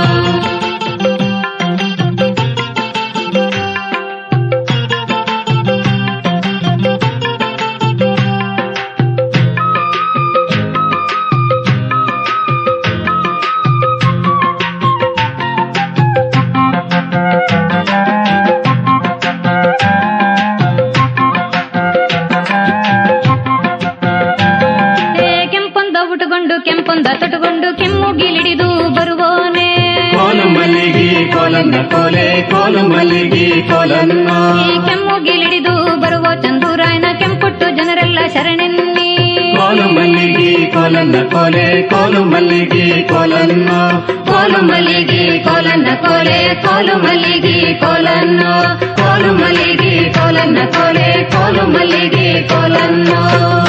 ಹೇ ಕೆಂಪೊಂದ ಉಟುಕೊಂಡು ಕೆಂಪೊಂದ ತೊಟುಕೊಂಡು ಕೆಮ್ಮುಗಿಲಿಡಿದು ಬರುವೋನೆ ಕೋಲು ಮಲ್ಲಿಗೆ ಕೋಲನ್ನ ಕೋಲೆ ಕೋಲು ಮಲ್ಲಿಗೆ ಕೋಲನ್ನು ಈ ಕೆಮ್ಮುಗಿಲಿಡಿದು ಬರುವ ಚಂದೂರಾಯನ ಕೆಂಪುಟ್ಟು ಜನರೆಲ್ಲ ಶರಣೆನ್ನಿ ಕೋಲು ಮಲ್ಲಿಗೆ ಕೋಲನ್ನ ಕೋಲೆ ಕೋಲು ಮಲ್ಲಿಗೆ ಕೋಲನ್ನು ಕೋಲು ಮಲ್ಲಿಗೆ ಕೋಲನ್ನ ಕೋಲೆ ಕೋಲು ಮಲ್ಲಿಗೆ ಕೋಲನ್ನು ಕೋಲು ಮಲ್ಲಿಗೆ ಕೋಲನ್ನ ಕೋಲೆ ಕೋಲು ಮಲ್ಲಿಗೆ ಕೋಲನ್ನು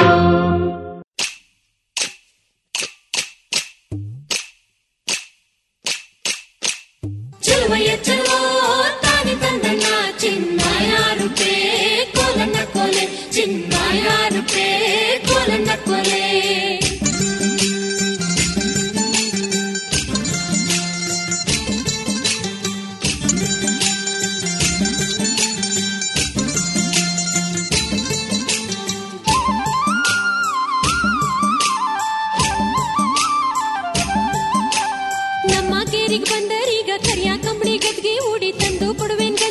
ಚೆಲುವಯ್ಯ ಚೆಲುವೋ ತಾನಿ ತಂದಣ್ಣ ಚಿನ್ಮಯ ರೂಪೇ ಕೋಲನ್ನ ಕೋಲೆ ಚಿನ್ಮಯ ರೂಪೇ ಎಂದು ಕೊಡುವೆನ್